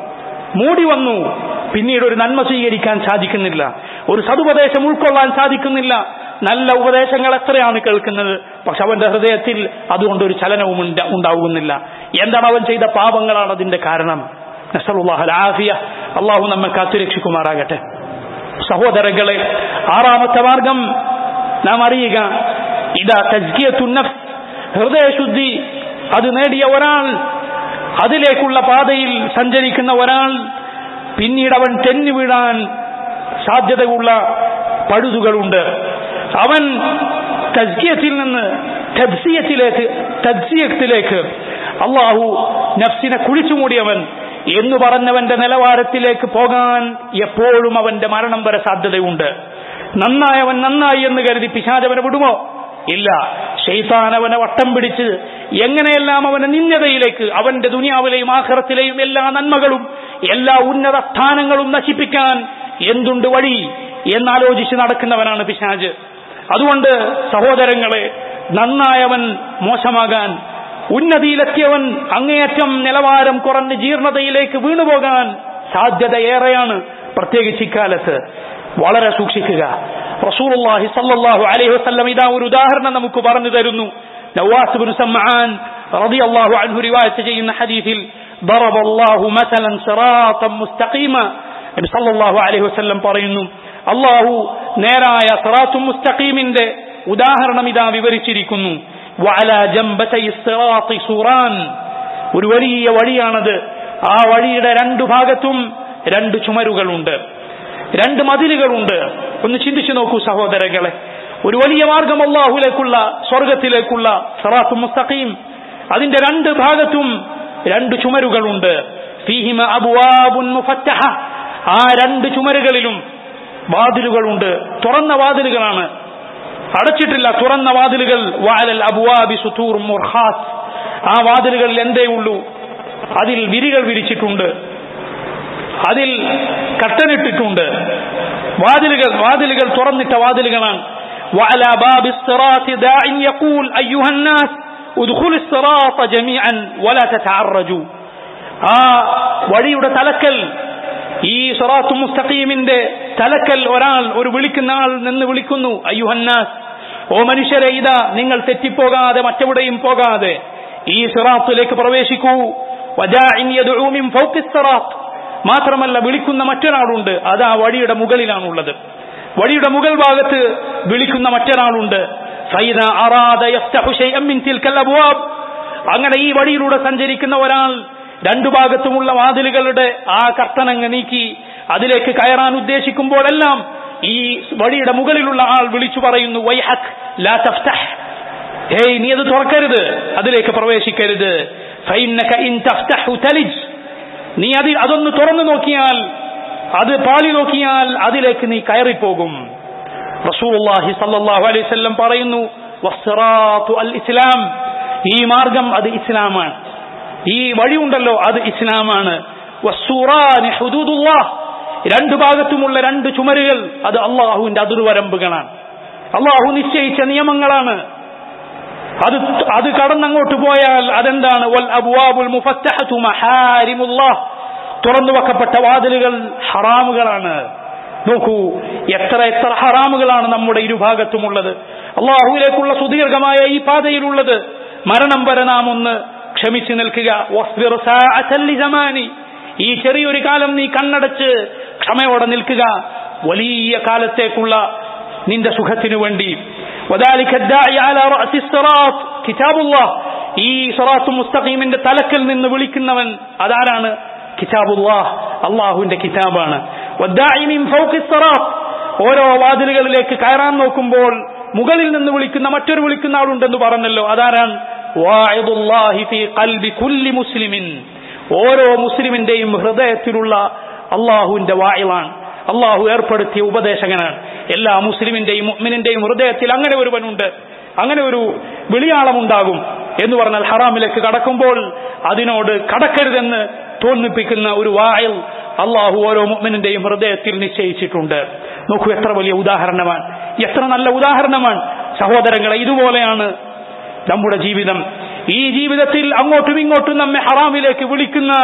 മൂടി വന്നു പിന്നീട് ഒരു നന്മ സ്വീകരിക്കാൻ സാധിക്കുന്നില്ല ഒരു സതുപദേശം ഉൾക്കൊള്ളാൻ സാധിക്കുന്നില്ല നല്ല ഉപദേശങ്ങൾ എത്രയാണ് കേൾക്കുന്നത് പക്ഷെ അവന്റെ ഹൃദയത്തിൽ അതുകൊണ്ട് ഒരു ചലനവും ഉണ്ട- ഉണ്ടാവുന്നില്ല എന്താണ് അവൻ ചെയ്ത പാപങ്ങളാണ് അതിന്റെ കാരണം നസറുല്ലാഹൽ ആഫിയ അള്ളാഹു നമ്മെ കാത്തുരക്ഷിക്കുമാറാകട്ടെ സഹോദരങ്ങളെ ആറാമത്തെ മാർഗം നാം അറിയുക ഇതാ തസ്കിയത്തുന്നഫ് ഹൃദയശുദ്ധി അത് നേടിയ ഒരാൾ അതിലേക്കുള്ള പാതയിൽ സഞ്ചരിക്കുന്ന ഒരാൾ പിന്നീട് അവൻ തെന്നു വീഴാൻ സാധ്യതയുള്ള പഴുതുകളുണ്ട് അവൻ തസ്കിയത്തിൽ നിന്ന് തദ്സിയത്തിലേക്ക് തദ്സിയത്തിലേക്ക് അള്ളാഹു നഫ്സിനെ കുഴിച്ചു മൂടിയവൻ എന്ന് പറഞ്ഞവന്റെ നിലവാരത്തിലേക്ക് പോകാൻ എപ്പോഴും അവന്റെ മരണം വരെ സാധ്യതയുണ്ട് നന്നായവൻ നന്നായി എന്ന് കരുതി പിശാചവനെ വിടുമോ ഇല്ല ഷെയ്ത്താൻ അവനെ വട്ടം പിടിച്ച് എങ്ങനെയെല്ലാം അവനെ നിന്യതയിലേക്ക് അവന്റെ ദുനിയാവിലെയും ആഖിറത്തിലെയും എല്ലാ നന്മകളും എല്ലാ ഉന്നത സ്ഥാനങ്ങളും നശിപ്പിക്കാൻ എന്തുണ്ട് വഴി എന്നാലോചിച്ച് നടക്കുന്നവനാണ് പിശാജ് അതുകൊണ്ട് സഹോദരങ്ങളെ നന്നായവൻ മോശമാകാൻ ഉന്നതിയിലെത്തിയവൻ അങ്ങേയറ്റം നിലവാരം കുറഞ്ഞ് ജീർണതയിലേക്ക് വീണുപോകാൻ സാധ്യതയേറെയാണ് പ്രത്യേകിച്ച് ഇക്കാലത്ത് വളരെ സൂക്ഷിക്കുക റസൂലുള്ളാഹി സല്ലല്ലാഹു അലൈഹി വസല്ലം ഇതാ ഒരു ഉദാഹരണം നമുക്ക് പറഞ്ഞു തരുന്നു നവാസ് ബിൻ സമ്ആൻ റളിയല്ലാഹു അൻഹു റിവായത്ത് ചെയ്യുന്ന ഹദീസിൽ ضرب الله مثلا صراطا مستقيما നബി സല്ലല്ലാഹു അലൈഹി വസല്ലം പറയുന്നു അള്ളാഹു നേരായ സിറാത്തും മുസ്തഖീമിന്റെ ഉദാഹരണം ഇതാ വിവരിച്ചിരിക്കുന്നു വഅല ജംബതൈ സിറാത്തി സൂറാൻ ഒരു വലിയ വഴിയാണത് ആ വഴിയുടെ രണ്ടു ഭാഗത്തും രണ്ട് ചുമരുകളുണ്ട് രണ്ട് മതിലുകളുണ്ട് ഒന്ന് ചിന്തിച്ചു നോക്കൂ സഹോദരങ്ങളെ ഒരു വലിയ മാർഗം അള്ളാഹുലേക്കുള്ള സ്വർഗത്തിലേക്കുള്ള സറാത്തു മുസ്തഖീം അതിന്റെ രണ്ട് ഭാഗത്തും രണ്ട് ചുമരുകളുണ്ട് ഫീഹിമ അബുവാബുൻ മുഫത്തഹ ആ രണ്ട് ചുമരുകളിലും വാതിലുകളുണ്ട് തുറന്ന വാതിലുകളാണ് അടച്ചിട്ടില്ല തുറന്ന വാതിലുകൾ വാലൽ അബുവാബി സുത്തൂർ മുർഹാത്ത് ആ വാതിലുകളിൽ എന്തേ ഉള്ളൂ അതിൽ വിരികൾ വിരിച്ചിട്ടുണ്ട് അതിൽ കട്ടനിട്ടിട്ടുണ്ട് വാതിലുകൾ വാതിലുകൾ തുറന്നിട്ട വാതിലുകളാണ് وعلى باب الصراط داع يقول أيها الناس ادخلوا الصراط جميعا ولا تتعرجوا ആ വഴിയുടെ തലക്കൽ ഈ സറാത്തു മുസ്തഖീമിന്റെ തലക്കൽ ഒരാൾ ഒരു വിളിക്കുന്ന ആൾ നിന്ന് വിളിക്കുന്നു അയ്യുഹന്നാസ് ഓ മനുഷ്യരെ ഇതാ നിങ്ങൾ തെറ്റിപ്പോകാതെ മറ്റെവിടെയും പോകാതെ ഈ സിറാത്തിലേക്ക് പ്രവേശിക്കൂ വജാഇൻ യദ്ഉ മിൻ ഫൗഖി സിറാത്ത് മാത്രമല്ല വിളിക്കുന്ന മറ്റൊരാളുണ്ട് അത് ആ വഴിയുടെ മുകളിലാണുള്ളത് വഴിയുടെ മുകൾ ഭാഗത്ത് വിളിക്കുന്ന മറ്റൊരാളുണ്ട് ഫൈദ അറാദ യഫ്തഹു ശൈഅൻ മിൻ തിൽക്കൽ അബ്വാബ് അങ്ങനെ ഈ വഴിയിലൂടെ സഞ്ചരിക്കുന്ന ഒരാൾ രണ്ടു ഭാഗത്തുമുള്ള വാതിലുകളുടെ ആ കർത്തനങ്ങ് നീക്കി അതിലേക്ക് കയറാൻ ഉദ്ദേശിക്കുമ്പോഴെല്ലാം ഈ വഴിയുടെ മുകളിലുള്ള ആൾ വിളിച്ചു പറയുന്നു വൈഹക് ലാ തഫ്തഹ് ഹേയ് നീ അത് തുറക്കരുത് അതിലേക്ക് പ്രവേശിക്കരുത് ഫൈന്നക ഇൻ തഫ്തഹു തലിജ് നീ അതിൽ അതൊന്ന് തുറന്നു നോക്കിയാൽ അത് പാളി നോക്കിയാൽ അതിലേക്ക് നീ കയറിപ്പോകും റസൂലുള്ളാഹി സല്ലല്ലാഹു അലൈഹി വസല്ലം പറയുന്നു വസ്റാത്തു അൽ ഇസ്ലാം ഈ മാർഗം അത് ഇസ്ലാമാണ് ഈ വഴിയുണ്ടല്ലോ അത് ഇസ്ലാമാണ് വസ്സൂറാനി ഹുദൂദുല്ലാഹ് രണ്ടു ഭാഗത്തുമുള്ള രണ്ട് ചുമരുകൾ അത് അള്ളാഹുവിന്റെ അതിർവരമ്പുകളാണ് അള്ളാഹു നിശ്ചയിച്ച നിയമങ്ങളാണ് അത് അത് കടന്നങ്ങോട്ട് പോയാൽ അതെന്താണ് വൽ അബ്വാബുൽ മുഫത്തഹതു മഹാരിമുല്ലാഹ് തുറന്നു വെക്കപ്പെട്ട വാതിലുകൾ ഹറാമുകളാണ് നോക്കൂ എത്ര എത്ര ഹറാമുകളാണ് നമ്മുടെ ഇരുഭാഗത്തുമുള്ളത് അള്ളാഹുവിലേക്കുള്ള സുദീർഘമായ ഈ പാതയിലുള്ളത് മരണം വരെ നാം ഒന്ന് ക്ഷമിച്ചു നിൽക്കുക വസ്ബിർ സാഅത്തൻ ലിസമാനി. ഈ ചെറിയൊരു കാലം നീ കണ്ണടച്ച് ക്ഷമയോടെ നിൽക്കുക വലിയ കാലത്തേക്കുള്ള നിന്റെ സുഖത്തിനു വേണ്ടി وذلك الداعي على رأس الصراط كتاب الله ഈ സറാത്തു മുസ്തഖീമിന്റെ തലക്കൽ നിന്ന് വിളിക്കുന്നവൻ അതാരാണ് കിതാബുല്ലാഹ് അള്ളാഹുവിന്റെ കിതാബാണ് والداعي من فوق الصراط ഓരോ വാതിലുകളിലേക്ക് കയറാൻ നോക്കുമ്പോൾ മുകളിൽ നിന്ന് വിളിക്കുന്ന മറ്റൊരു വിളിക്കുന്ന ആളുണ്ടെന്ന് പറഞ്ഞല്ലോ അതാരാണ് വാഇദുല്ലാഹി ഫീ ഖൽബി കുല്ലി മുസ്ലിമിൻ ഓരോ മുസ്ലിമിന്റെയും ഹൃദയത്തിലുള്ള അള്ളാഹുവിന്റെ വായിലാണ് അള്ളാഹു ഏർപ്പെടുത്തിയ ഉപദേശകനാണ് എല്ലാ മുസ്ലിമിന്റെയും മുഅ്മിനിന്റെയും ഹൃദയത്തിൽ അങ്ങനെ ഒരുവനുണ്ട് അങ്ങനെ ഒരു വിളിയാളമുണ്ടാകും എന്ന് പറഞ്ഞാൽ ഹറാമിലേക്ക് കടക്കുമ്പോൾ അതിനോട് കടക്കരുതെന്ന് തോന്നിപ്പിക്കുന്ന ഒരു വായിൽ അള്ളാഹു ഓരോ മുഅ്മിനിന്റെയും ഹൃദയത്തിൽ നിശ്ചയിച്ചിട്ടുണ്ട് നോക്കൂ എത്ര വലിയ ഉദാഹരണമാണ് എത്ര നല്ല ഉദാഹരണമാണ് സഹോദരങ്ങളെ ഇതുപോലെയാണ് നമ്മുടെ ജീവിതം ഈ ജീവിതത്തിൽ അങ്ങോട്ടും ഇങ്ങോട്ടും നമ്മെ ഹറാമിലേക്ക് വിളിക്കുന്ന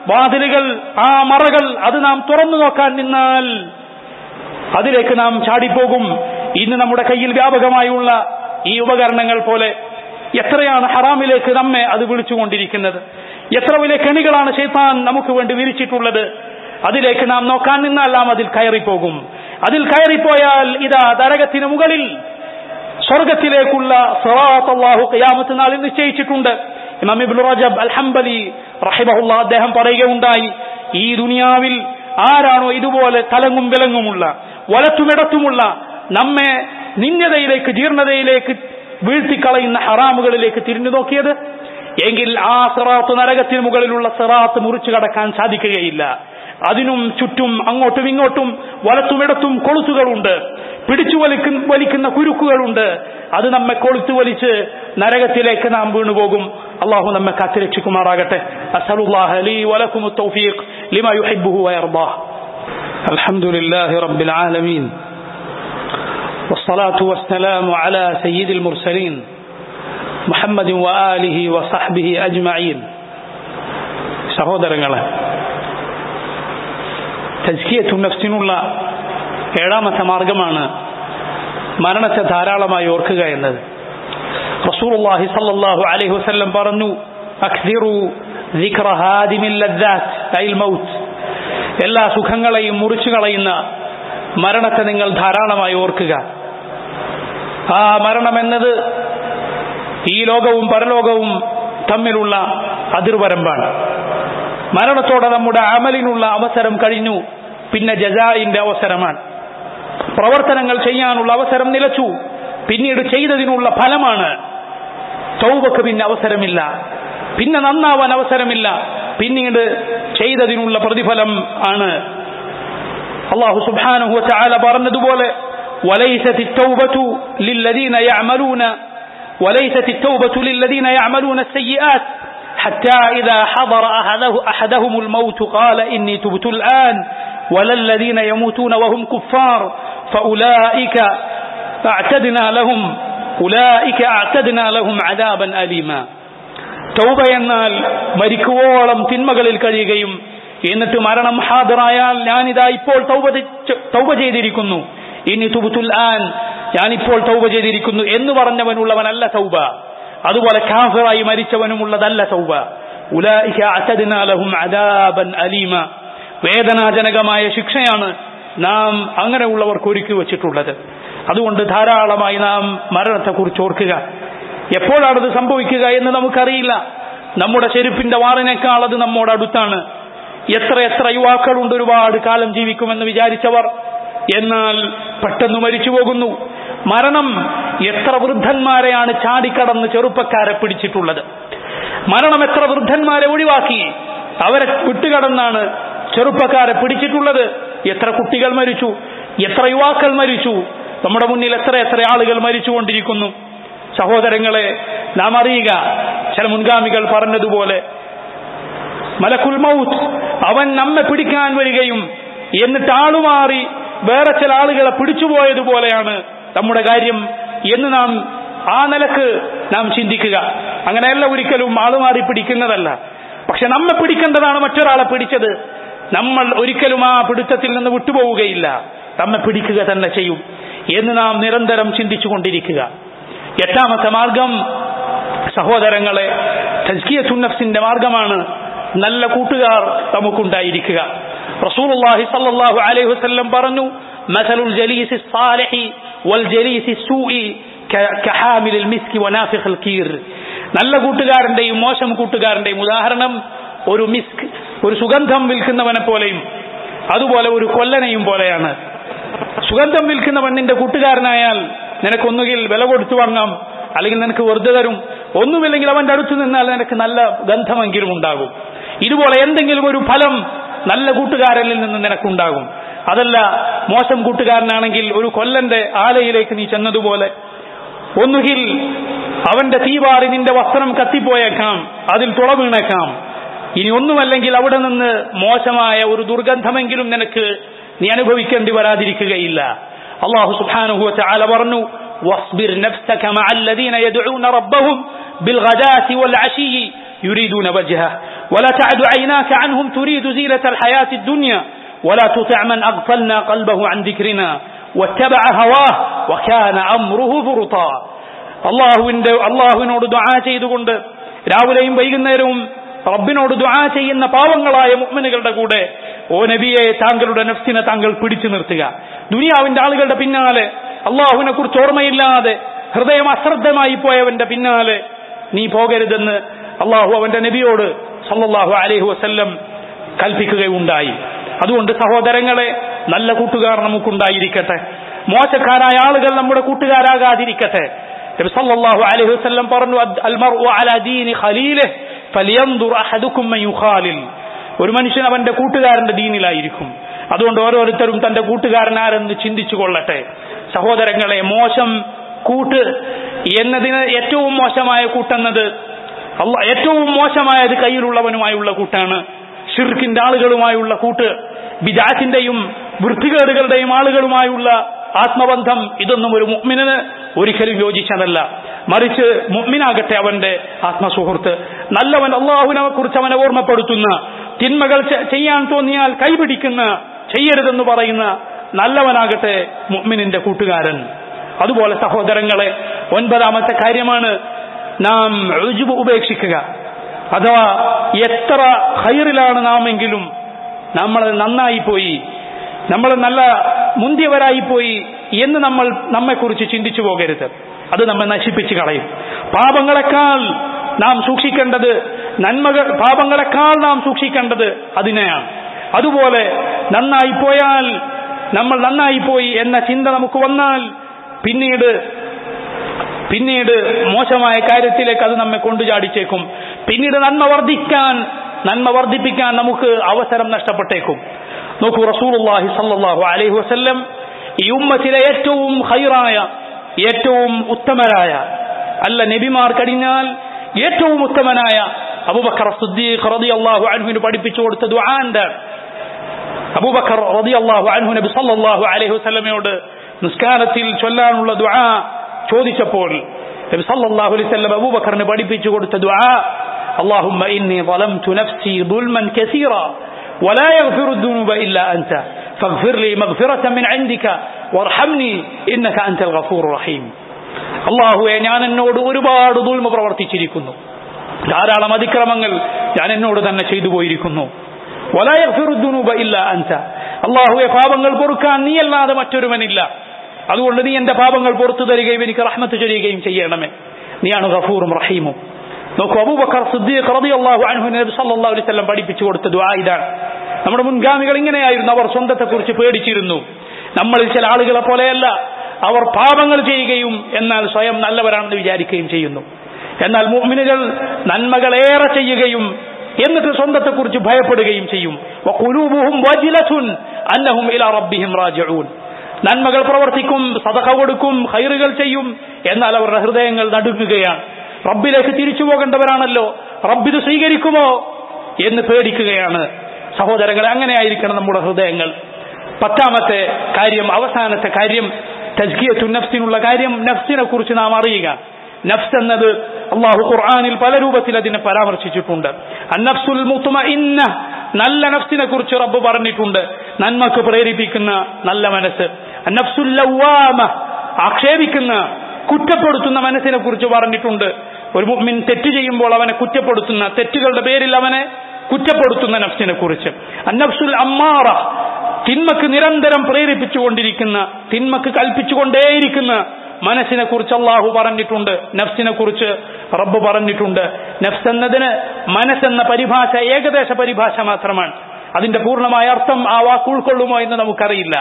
വാതിലുകൾ ആ മറകൾ അത് നാം തുറന്നു നോക്കാൻ നിന്നാൽ അതിലേക്ക് നാം ചാടിപ്പോകും ഇന്ന് നമ്മുടെ കയ്യിൽ വ്യാപകമായുള്ള ഈ ഉപകരണങ്ങൾ പോലെ എത്രയാണ് ഹറാമിലേക്ക് നമ്മെ അത് വിളിച്ചുകൊണ്ടിരിക്കുന്നത് എത്ര വലിയ കെണികളാണ് ഷെയ്ത്താൻ നമുക്ക് വേണ്ടി വിരിച്ചിട്ടുള്ളത് അതിലേക്ക് നാം നോക്കാൻ നിന്നാൽ നാം അതിൽ കയറിപ്പോകും അതിൽ കയറിപ്പോയാൽ ഇതാ നരകത്തിന് മുകളിൽ സ്വർഗത്തിലേക്കുള്ള സിറാത്ത് അല്ലാഹു ഖിയാമത്ത് നാളിൽ നിശ്ചയിച്ചിട്ടുണ്ട് ഇമാം ഇബ്നു റജബ് അൽ ഹംബലി റഹിമഹുള്ള അദ്ദേഹം പറയുകയുണ്ടായി ഈ ദുനിയാവിൽ ആരാണോ ഇതുപോലെ തലങ്ങും വിലങ്ങുമുള്ള വലത്തുമിടത്തുമുള്ള നമ്മെ നിന്യതയിലേക്ക് ജീർണതയിലേക്ക് വീഴ്ത്തിക്കളയുന്ന ഹറാമുകളിലേക്ക് തിരിഞ്ഞു നോക്കിയത് എങ്കിൽ ആ സിറാത്ത് നരകത്തിന് മുകളിലുള്ള സിറാത്ത് മുറിച്ചു കടക്കാൻ സാധിക്കുകയില്ല അതിനും ചുറ്റും അങ്ങോട്ടും ഇങ്ങോട്ടും വലത്തുമിടത്തും കൊളുത്തുകളുണ്ട് പിടിച്ചു വലിക്കുന്ന വലിക്കുന്ന കുരുക്കുകളുണ്ട് അത് നമ്മെ കൊളുത്തു വലിച്ച് നരകത്തിലേക്ക് നാം വീണുപോകും അള്ളാഹു നമ്മെ കാത്തുരക്ഷിക്കുമാറാകട്ടെ അസലുല്ലാഹ് ലി വലക്കും തൗഫീഖ് ലിമാ യുഹിബ്ബുഹു വയർദാഹ് الحمد لله رب العالمين والصلاة والسلام على سيد المرسلين محمد وآله وصحبه أجمعين സഹോദരങ്ങളെ തസ്കിയത്തു നഫ്സിനുള്ള ഏഴാമത്തെ മാർഗമാണ് മരണത്തെ ധാരാളമായി ഓർക്കുക എന്നത് റസൂലുള്ളാഹി സല്ലല്ലാഹു അലൈഹി വസല്ലം പറഞ്ഞു അക്സിറു ذكر هادم اللذات أي الموت എല്ലാ സുഖങ്ങളെയും മുറിച്ചു കളയുന്ന മരണത്തെ നിങ്ങൾ ധാരാളമായി ഓർക്കുക ആ മരണം എന്നത് ഈ ലോകവും പരലോകവും തമ്മിലുള്ള അതിർവരമ്പാണ് മരണത്തോടെ നമ്മുടെ അമലിനുള്ള അവസരം കഴിഞ്ഞു പിന്നെ ജസായിന്റെ അവസരമാണ് പ്രവർത്തനങ്ങൾ ചെയ്യാനുള്ള അവസരം നിലച്ചു പിന്നീട് ചെയ്തതിനുള്ള ഫലമാണ് തൗബക്ക് പിന്നെ അവസരമില്ല പിന്നെ നന്നാവാൻ അവസരമില്ല പിന്നീട് ചെയ്തതിനുള്ള പ്രതിഫലം ആണ് അള്ളാഹു സുബ്ഹാനഹു വതആല പറഞ്ഞതുപോലെ وليست التوبة للذين يعملون وليست التوبة للذين يعملون السيئات حتى إذا حضر أحده أحدهم الموت قال إني تبت الآن ولا الذين يموتون وهم كفار فأولئك أعتدنا لهم أولئك أعتدنا لهم عذابا أليما തൗബ എന്നാൽ മരിക്കുവോളം തിന്മകളിൽ കഴിയുകയും എന്നിട്ട് മരണം ഹാദറായാൽ ഞാനിതാ ഇപ്പോൾ തൗബ തൗബ ചെയ്തിരിക്കുന്നു ഇനി തുബുത്തുൽ ആൻ ഞാനിപ്പോൾ തൗബ ചെയ്തിരിക്കുന്നു എന്ന് പറഞ്ഞവനുള്ളവനല്ല തൗബ അതുപോലെ കാഫിറായി മരിച്ചവനുമുള്ളതല്ല തൗബ അദാബൻ അലീമ വേദനാജനകമായ ശിക്ഷയാണ് നാം അങ്ങനെയുള്ളവർക്ക് ഒരുക്കി വച്ചിട്ടുള്ളത് അതുകൊണ്ട് ധാരാളമായി നാം മരണത്തെക്കുറിച്ച് ഓർക്കുക എപ്പോഴാണത് സംഭവിക്കുക എന്ന് നമുക്കറിയില്ല നമ്മുടെ ചെരുപ്പിന്റെ വാറിനേക്കാൾ അത് നമ്മോട് അടുത്താണ് എത്ര എത്ര യുവാക്കളുണ്ട് ഒരുപാട് കാലം ജീവിക്കുമെന്ന് വിചാരിച്ചവർ എന്നാൽ പെട്ടെന്ന് മരിച്ചു പോകുന്നു മരണം എത്ര വൃദ്ധന്മാരെയാണ് ചാടിക്കടന്ന് ചെറുപ്പക്കാരെ പിടിച്ചിട്ടുള്ളത് മരണം എത്ര വൃദ്ധന്മാരെ ഒഴിവാക്കി അവരെ വിട്ടുകടന്നാണ് ചെറുപ്പക്കാരെ പിടിച്ചിട്ടുള്ളത് എത്ര കുട്ടികൾ മരിച്ചു എത്ര യുവാക്കൾ മരിച്ചു നമ്മുടെ മുന്നിൽ എത്ര എത്ര ആളുകൾ മരിച്ചുകൊണ്ടിരിക്കുന്നു സഹോദരങ്ങളെ നാം അറിയുക ചില മുൻഗാമികൾ പറഞ്ഞതുപോലെ മലക്കുൽ മൗത്ത് അവൻ നമ്മെ പിടിക്കാൻ വരികയും എന്നിട്ട് ആളുമാറി വേറെ ചില ആളുകളെ പിടിച്ചുപോയതുപോലെയാണ് നമ്മുടെ കാര്യം എന്ന് നാം ആ നിലക്ക് നാം ചിന്തിക്കുക അങ്ങനെയല്ല ഒരിക്കലും ആളുമാറി പിടിക്കുന്നതല്ല പക്ഷെ നമ്മെ പിടിക്കേണ്ടതാണ് മറ്റൊരാളെ പിടിച്ചത് നമ്മൾ ഒരിക്കലും ആ പിടുത്തത്തിൽ നിന്ന് വിട്ടുപോവുകയില്ല നമ്മെ പിടിക്കുക തന്നെ ചെയ്യും എന്ന് നാം നിരന്തരം ചിന്തിച്ചുകൊണ്ടിരിക്കുക എട്ടാമത്തെ മാർഗം സഹോദരങ്ങളെ തസ്കിയത്തുന്നഫ്സിന്റെ മാർഗമാണ് നല്ല കൂട്ടുകാർ നമുക്കുണ്ടായിരിക്കുക റസൂലുള്ളാഹി സല്ലല്ലാഹു അലൈഹി വസല്ലം പറഞ്ഞു മസലുൽ ജലീസി സാലിഹി വൽ ജലീസി സൂഇ കഹാമിലിൽ മിസ്കി വനാഫിഖൽ കീർ നല്ല കൂട്ടുകാരന്റെയും മോശം കൂട്ടുകാരന്റെയും ഉദാഹരണം ഒരു മിസ്ക് ഒരു സുഗന്ധം വിൽക്കുന്നവനെ പോലെയും അതുപോലെ ഒരു കൊല്ലനെയും പോലെയാണ് സുഗന്ധം വിൽക്കുന്നവൻ നിന്റെ കൂട്ടുകാരനായാൽ നിനക്കൊന്നുകിൽ വില കൊടുത്തു വാങ്ങാം അല്ലെങ്കിൽ നിനക്ക് വെറുതെ തരും ഒന്നുമില്ലെങ്കിൽ അവന്റെ അടുത്ത് നിന്നാൽ നിനക്ക് നല്ല ഗന്ധമെങ്കിലും ഉണ്ടാകും ഇതുപോലെ എന്തെങ്കിലും ഒരു ഫലം നല്ല കൂട്ടുകാരനിൽ നിന്ന് നിനക്കുണ്ടാകും അതല്ല മോശം കൂട്ടുകാരനാണെങ്കിൽ ഒരു കൊല്ലന്റെ ആലയിലേക്ക് നീ ചെന്നതുപോലെ ഒന്നുകിൽ അവന്റെ തീവാറി നിന്റെ വസ്ത്രം കത്തിപ്പോയേക്കാം അതിൽ തുള വീണേക്കാം ഇനി ഒന്നുമല്ലെങ്കിൽ അവിടെ നിന്ന് മോശമായ ഒരു ദുർഗന്ധമെങ്കിലും നിനക്ക് നീ അനുഭവിക്കേണ്ടി വരാതിരിക്കുകയില്ല അള്ളാഹു സുബ്ഹാനഹു വതആല പറഞ്ഞു واصبر نفسك مع الذين يدعون ربهم بالغداة والعشي يريدون وجهه ولا تعد عيناك عنهم تريد زينة الحياة الدنيا ولا تطع من أغفلنا قلبه عن ذكرنا واتبع هواه وكان أمره فرطا അള്ളാഹുവിന്റെ അള്ളാഹുവിനോട് ദുആ ചെയ്തുകൊണ്ട് രാവിലെയും വൈകുന്നേരവും റബ്ബിനോട് ദുആ ചെയ്യുന്ന പാവങ്ങളായ മുഅ്മിനുകളുടെ കൂടെ ഓ നബിയെ താങ്കളുടെ നഫ്സിനെ താങ്കൾ പിടിച്ചു നിർത്തുക ദുനിയാവിന്റെ ആളുകളുടെ പിന്നാലെ അള്ളാഹുവിനെ കുറിച്ച് ഓർമ്മയില്ലാതെ ഹൃദയം അശ്രദ്ധമായി പോയവന്റെ പിന്നാലെ നീ പോകരുതെന്ന് അള്ളാഹു അവന്റെ നബിയോട് സല്ലല്ലാഹു അലൈഹി വസല്ലം കൽപ്പിക്കുകയുണ്ടായി അതുകൊണ്ട് സഹോദരങ്ങളെ നല്ല കൂട്ടുകാർ നമുക്കുണ്ടായിരിക്കട്ടെ മോശക്കാരായ ആളുകൾ നമ്മുടെ കൂട്ടുകാരാകാതിരിക്കട്ടെ നബി സല്ലല്ലാഹു അലൈഹി വസല്ലം പറഞ്ഞു അൽ മർഉ അലാ ദീനി ഖലീലിഹി ഫലിയൻദുർ അഹദുക്കും മൻ യുഖാലിൽ ഒരു മനുഷ്യൻ അവന്റെ കൂട്ടുകാരന്റെ ദീനിലായിരിക്കും അതുകൊണ്ട് ഓരോരുത്തരും തന്റെ കൂട്ടുകാരൻ ആരെന്ന് ചിന്തിച്ചു കൊള്ളട്ടെ സഹോദരങ്ങളെ മോശം കൂട്ട് എന്നതിന് ഏറ്റവും മോശമായ കൂട്ടെന്നത് അല്ല ഏറ്റവും മോശമായത് കയ്യിലുള്ളവനുമായുള്ള കൂട്ടാണ് ഷിർക്കിന്റെ ആളുകളുമായുള്ള കൂട്ട് ബിജാറ്റിന്റെയും വൃത്തികേടുകളുടെയും ആളുകളുമായുള്ള ആത്മബന്ധം ഇതൊന്നും ഒരു മുഅ്മിനിന് ഒരിക്കലും യോജിച്ചതല്ല മറിച്ച് മുഅ്മിനാകട്ടെ അവന്റെ ആത്മസുഹൃത്ത് നല്ലവൻ അള്ളാഹുവിനെ കുറിച്ച് അവനെ ഓർമ്മപ്പെടുത്തുന്ന തിന്മകൾ ചെ- ചെയ്യാൻ തോന്നിയാൽ കൈപിടിക്കുന്ന ചെയ്യരുതെന്ന് പറയുന്ന നല്ലവനാകട്ടെ മുഅ്മിനിന്റെ കൂട്ടുകാരൻ അതുപോലെ സഹോദരങ്ങളെ ഒൻപതാമത്തെ കാര്യമാണ് നാം റുജുബ് ഉപേക്ഷിക്കുക അഥവാ എത്ര ഹൈറിലാണ് നാമെങ്കിലും നമ്മൾ നന്നായി പോയി നമ്മൾ നല്ല മുന്തിയവരായി പോയി എന്ന് നമ്മൾ നമ്മെക്കുറിച്ച് ചിന്തിച്ചു പോകരുത് അത് നമ്മെ നശിപ്പിച്ചു കളയും പാപങ്ങളെക്കാൾ നാം സൂക്ഷിക്കേണ്ടത് നന്മകൾ പാപങ്ങളെക്കാൾ നാം സൂക്ഷിക്കേണ്ടത് അതിനെയാണ് അതുപോലെ നന്നായി പോയാൽ നമ്മൾ നന്നായി പോയി എന്ന ചിന്ത നമുക്ക് വന്നാൽ പിന്നീട് പിന്നീട് മോശമായ കാര്യത്തിലേക്ക് അത് നമ്മെ കൊണ്ടു ചാടിച്ചേക്കും പിന്നീട് നന്മ വർദ്ധിക്കാൻ നന്മ വർദ്ധിപ്പിക്കാൻ നമുക്ക് അവസരം നഷ്ടപ്പെട്ടേക്കും നോക്കൂ റസൂലുള്ളാഹി സല്ലല്ലാഹു അലൈഹി വസല്ലം ഈ ഉമ്മത്തിലെ ഏറ്റവും ഹൈറായ ഏറ്റവും ഉത്തമരായ അല്ല നബിമാർ കഴിഞ്ഞാൽ ഏറ്റവും ഉത്തമനായ അബൂബക്കർ സിദ്ദീഖ് റളിയല്ലാഹു അൻഹുവിന് പഠിപ്പിച്ചു കൊടുത്ത ദുആന്റെ അബൂബക്കർ റളിയല്ലാഹു അൻഹു നബി സല്ലല്ലാഹു അലൈഹി വസല്ലമയോട് നിസ്കാരത്തിൽ ചൊല്ലാനുള്ള ദുആ ചോദിച്ചപ്പോൾ നബി സല്ലല്ലാഹു അലൈഹി വസല്ലം അബൂബക്കറിന് പഠിപ്പിച്ചു കൊടുത്ത ദുആ اللهم إني ظلمت نفسي ظلما كثيرا ولا يغفر الذنوب إلا أنت فاغفر لي مغفرة من عندك وارحمني إنك أنت الغفور الرحيم അള്ളാഹുവെ ഞാൻ എന്നോട് ഒരുപാട് ദുൽമ പ്രവർത്തിച്ചിരിക്കുന്നു ധാരാളം അതിക്രമങ്ങൾ ഞാൻ എന്നോട് തന്നെ ചെയ്തു പോയിരിക്കുന്നു ولا يغفر الذنوب إلا أنت അള്ളാഹുവെ പാപങ്ങൾ പൊറുക്കാൻ നീയല്ലാതെ മറ്റൊരുവനില്ല അതുകൊണ്ട് നീ എന്റെ പാപങ്ങൾ പുറത്തു തരികയും എനിക്ക് റഹ്മത്ത് ചൊരിയുകയും ചെയ്യണമേ നീയാണ് ഗഫൂറും റഹീമും നോക്കൂ അബൂബക്കർ സിദ്ദീഖ് റളിയല്ലാഹു അൻഹു നബി സല്ലല്ലാഹു അലൈഹി വസല്ലം പഠിപ്പിച്ചു കൊടുത്ത ദുആ ഇതാണ് നമ്മുടെ മുൻഗാമികൾ ഇങ്ങനെയായിരുന്നു അവർ സ്വന്തത്തെക്കുറിച്ച് പേടിച്ചിരുന്നു നമ്മളിൽ ചില ആളുകളെ പോലെയല്ല അവർ പാപങ്ങൾ ചെയ്യുകയും എന്നാൽ സ്വയം നല്ലവരാണെന്ന് വിചാരിക്കുകയും ചെയ്യുന്നു എന്നാൽ മുഅ്മിനുകൾ നന്മകളേറെ ചെയ്യുകയും എന്നിട്ട് സ്വന്തത്തെക്കുറിച്ച് ഭയപ്പെടുകയും ചെയ്യും വഖുലൂബുഹും വജിലത്തുൻ അന്നഹും ഇലാ റബ്ബിഹിം റാജിഊൻ നന്മകൾ പ്രവർത്തിക്കും സദഖ കൊടുക്കും ഹൈറുകൾ ചെയ്യും എന്നാൽ അവരുടെ ഹൃദയങ്ങൾ നടുങ്ങുകയാണ് റബ്ബിലേക്ക് തിരിച്ചു പോകേണ്ടവരാണല്ലോ റബ്ബിത് സ്വീകരിക്കുമോ എന്ന് പേടിക്കുകയാണ് സഹോദരങ്ങളെ അങ്ങനെയായിരിക്കണം നമ്മുടെ ഹൃദയങ്ങൾ പത്താമത്തെ കാര്യം അവസാനത്തെ കാര്യം തസ്കിയത്തു നഫ്സിനുള്ള കാര്യം നഫ്സിനെ കുറിച്ച് നാം അറിയുക നഫ്സ് എന്നത് അള്ളാഹു ഖുർആാനിൽ പല രൂപത്തിൽ അതിനെ പരാമർശിച്ചിട്ടുണ്ട് അന്നഫ്സുൽ മുത്മഇന്ന നല്ല നഫ്സിനെ കുറിച്ച് റബ്ബ് പറഞ്ഞിട്ടുണ്ട് നന്മക്ക് പ്രേരിപ്പിക്കുന്ന നല്ല മനസ്സ് അന്നഫ്സുൽ ലവ്വാമ ആക്ഷേപിക്കുന്ന കുറ്റപ്പെടുത്തുന്ന മനസ്സിനെ കുറിച്ച് പറഞ്ഞിട്ടുണ്ട് ഒരു മുഅ്മിൻ തെറ്റ് ചെയ്യുമ്പോൾ അവനെ കുറ്റപ്പെടുത്തുന്ന തെറ്റുകളുടെ പേരിൽ അവനെ കുറ്റപ്പെടുത്തുന്ന നഫ്സിനെ കുറിച്ച് അന്നഫ്സുൽ അമ്മാറ തിന്മക്ക് നിരന്തരം പ്രേരിപ്പിച്ചുകൊണ്ടിരിക്കുന്ന തിന്മക്ക് കൽപ്പിച്ചുകൊണ്ടേയിരിക്കുന്ന മനസ്സിനെ കുറിച്ച് അള്ളാഹു പറഞ്ഞിട്ടുണ്ട് നഫ്സിനെ കുറിച്ച് റബ്ബ് പറഞ്ഞിട്ടുണ്ട് നഫ്സ് എന്നതിന് മനസ്സെന്ന പരിഭാഷ ഏകദേശ പരിഭാഷ മാത്രമാണ് അതിന്റെ പൂർണ്ണമായ അർത്ഥം ആ വാക്ക് ഉൾക്കൊള്ളുമോ എന്ന് നമുക്കറിയില്ല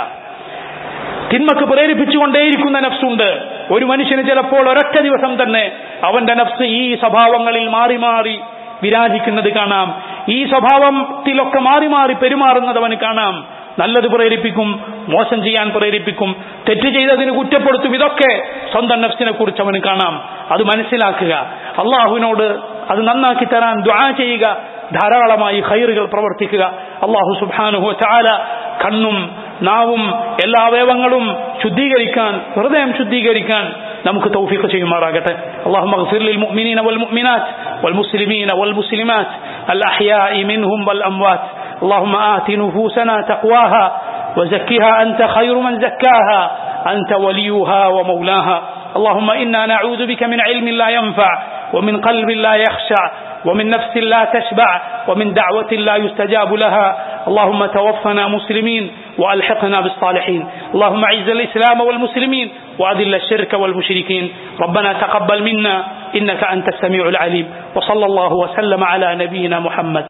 തിന്മക്ക് പ്രേരിപ്പിച്ചുകൊണ്ടേയിരിക്കുന്ന നഫ്സുണ്ട് ഒരു മനുഷ്യന് ചിലപ്പോൾ ഒരൊറ്റ ദിവസം തന്നെ അവന്റെ നഫ്സ് ഈ സ്വഭാവങ്ങളിൽ മാറി മാറി വിരാജിക്കുന്നത് കാണാം ഈ സ്വഭാവത്തിലൊക്കെ മാറി മാറി പെരുമാറുന്നത് അവന് കാണാം നല്ലത് പ്രേരിപ്പിക്കും മോശം ചെയ്യാൻ പ്രേരിപ്പിക്കും തെറ്റ് ചെയ്തതിന് കുറ്റപ്പെടുത്തും ഇതൊക്കെ സ്വന്തം നഫ്സിനെ കുറിച്ച് അവന് കാണാം അത് മനസ്സിലാക്കുക അള്ളാഹുവിനോട് അത് നന്നാക്കി തരാൻ ദ്വാ ചെയ്യുക ധാരാളമായി ഹൈറുകൾ പ്രവർത്തിക്കുക അള്ളാഹു സുബാനുഹു ചാല കണ്ണും നാവും എല്ലാ അവയവങ്ങളും ശുദ്ധീകരിക്കാൻ ഹൃദയം ശുദ്ധീകരിക്കാൻ നമുക്ക് തൗഫീഖ് ചെയ്യുമാറാകട്ടെ اللهم اغفر للمؤمنين والمؤمنات والمسلمين والمسلمات الأحياء منهم والأموات اللهم آت نفوسنا تقواها وزكها أنت خير من زكاها أنت وليها ومولاها اللهم إنا نعوذ بك من علم لا ينفع ومن قلب لا يخشع ومن نفس لا تشبع ومن دعوة لا يستجاب لها اللهم توفنا مسلمين وألحقنا بالصالحين اللهم أعز الإسلام والمسلمين وأذل الشرك والمشركين ربنا تقبل منا إنك أنت السميع العليم وصلى الله وسلم على نبينا محمد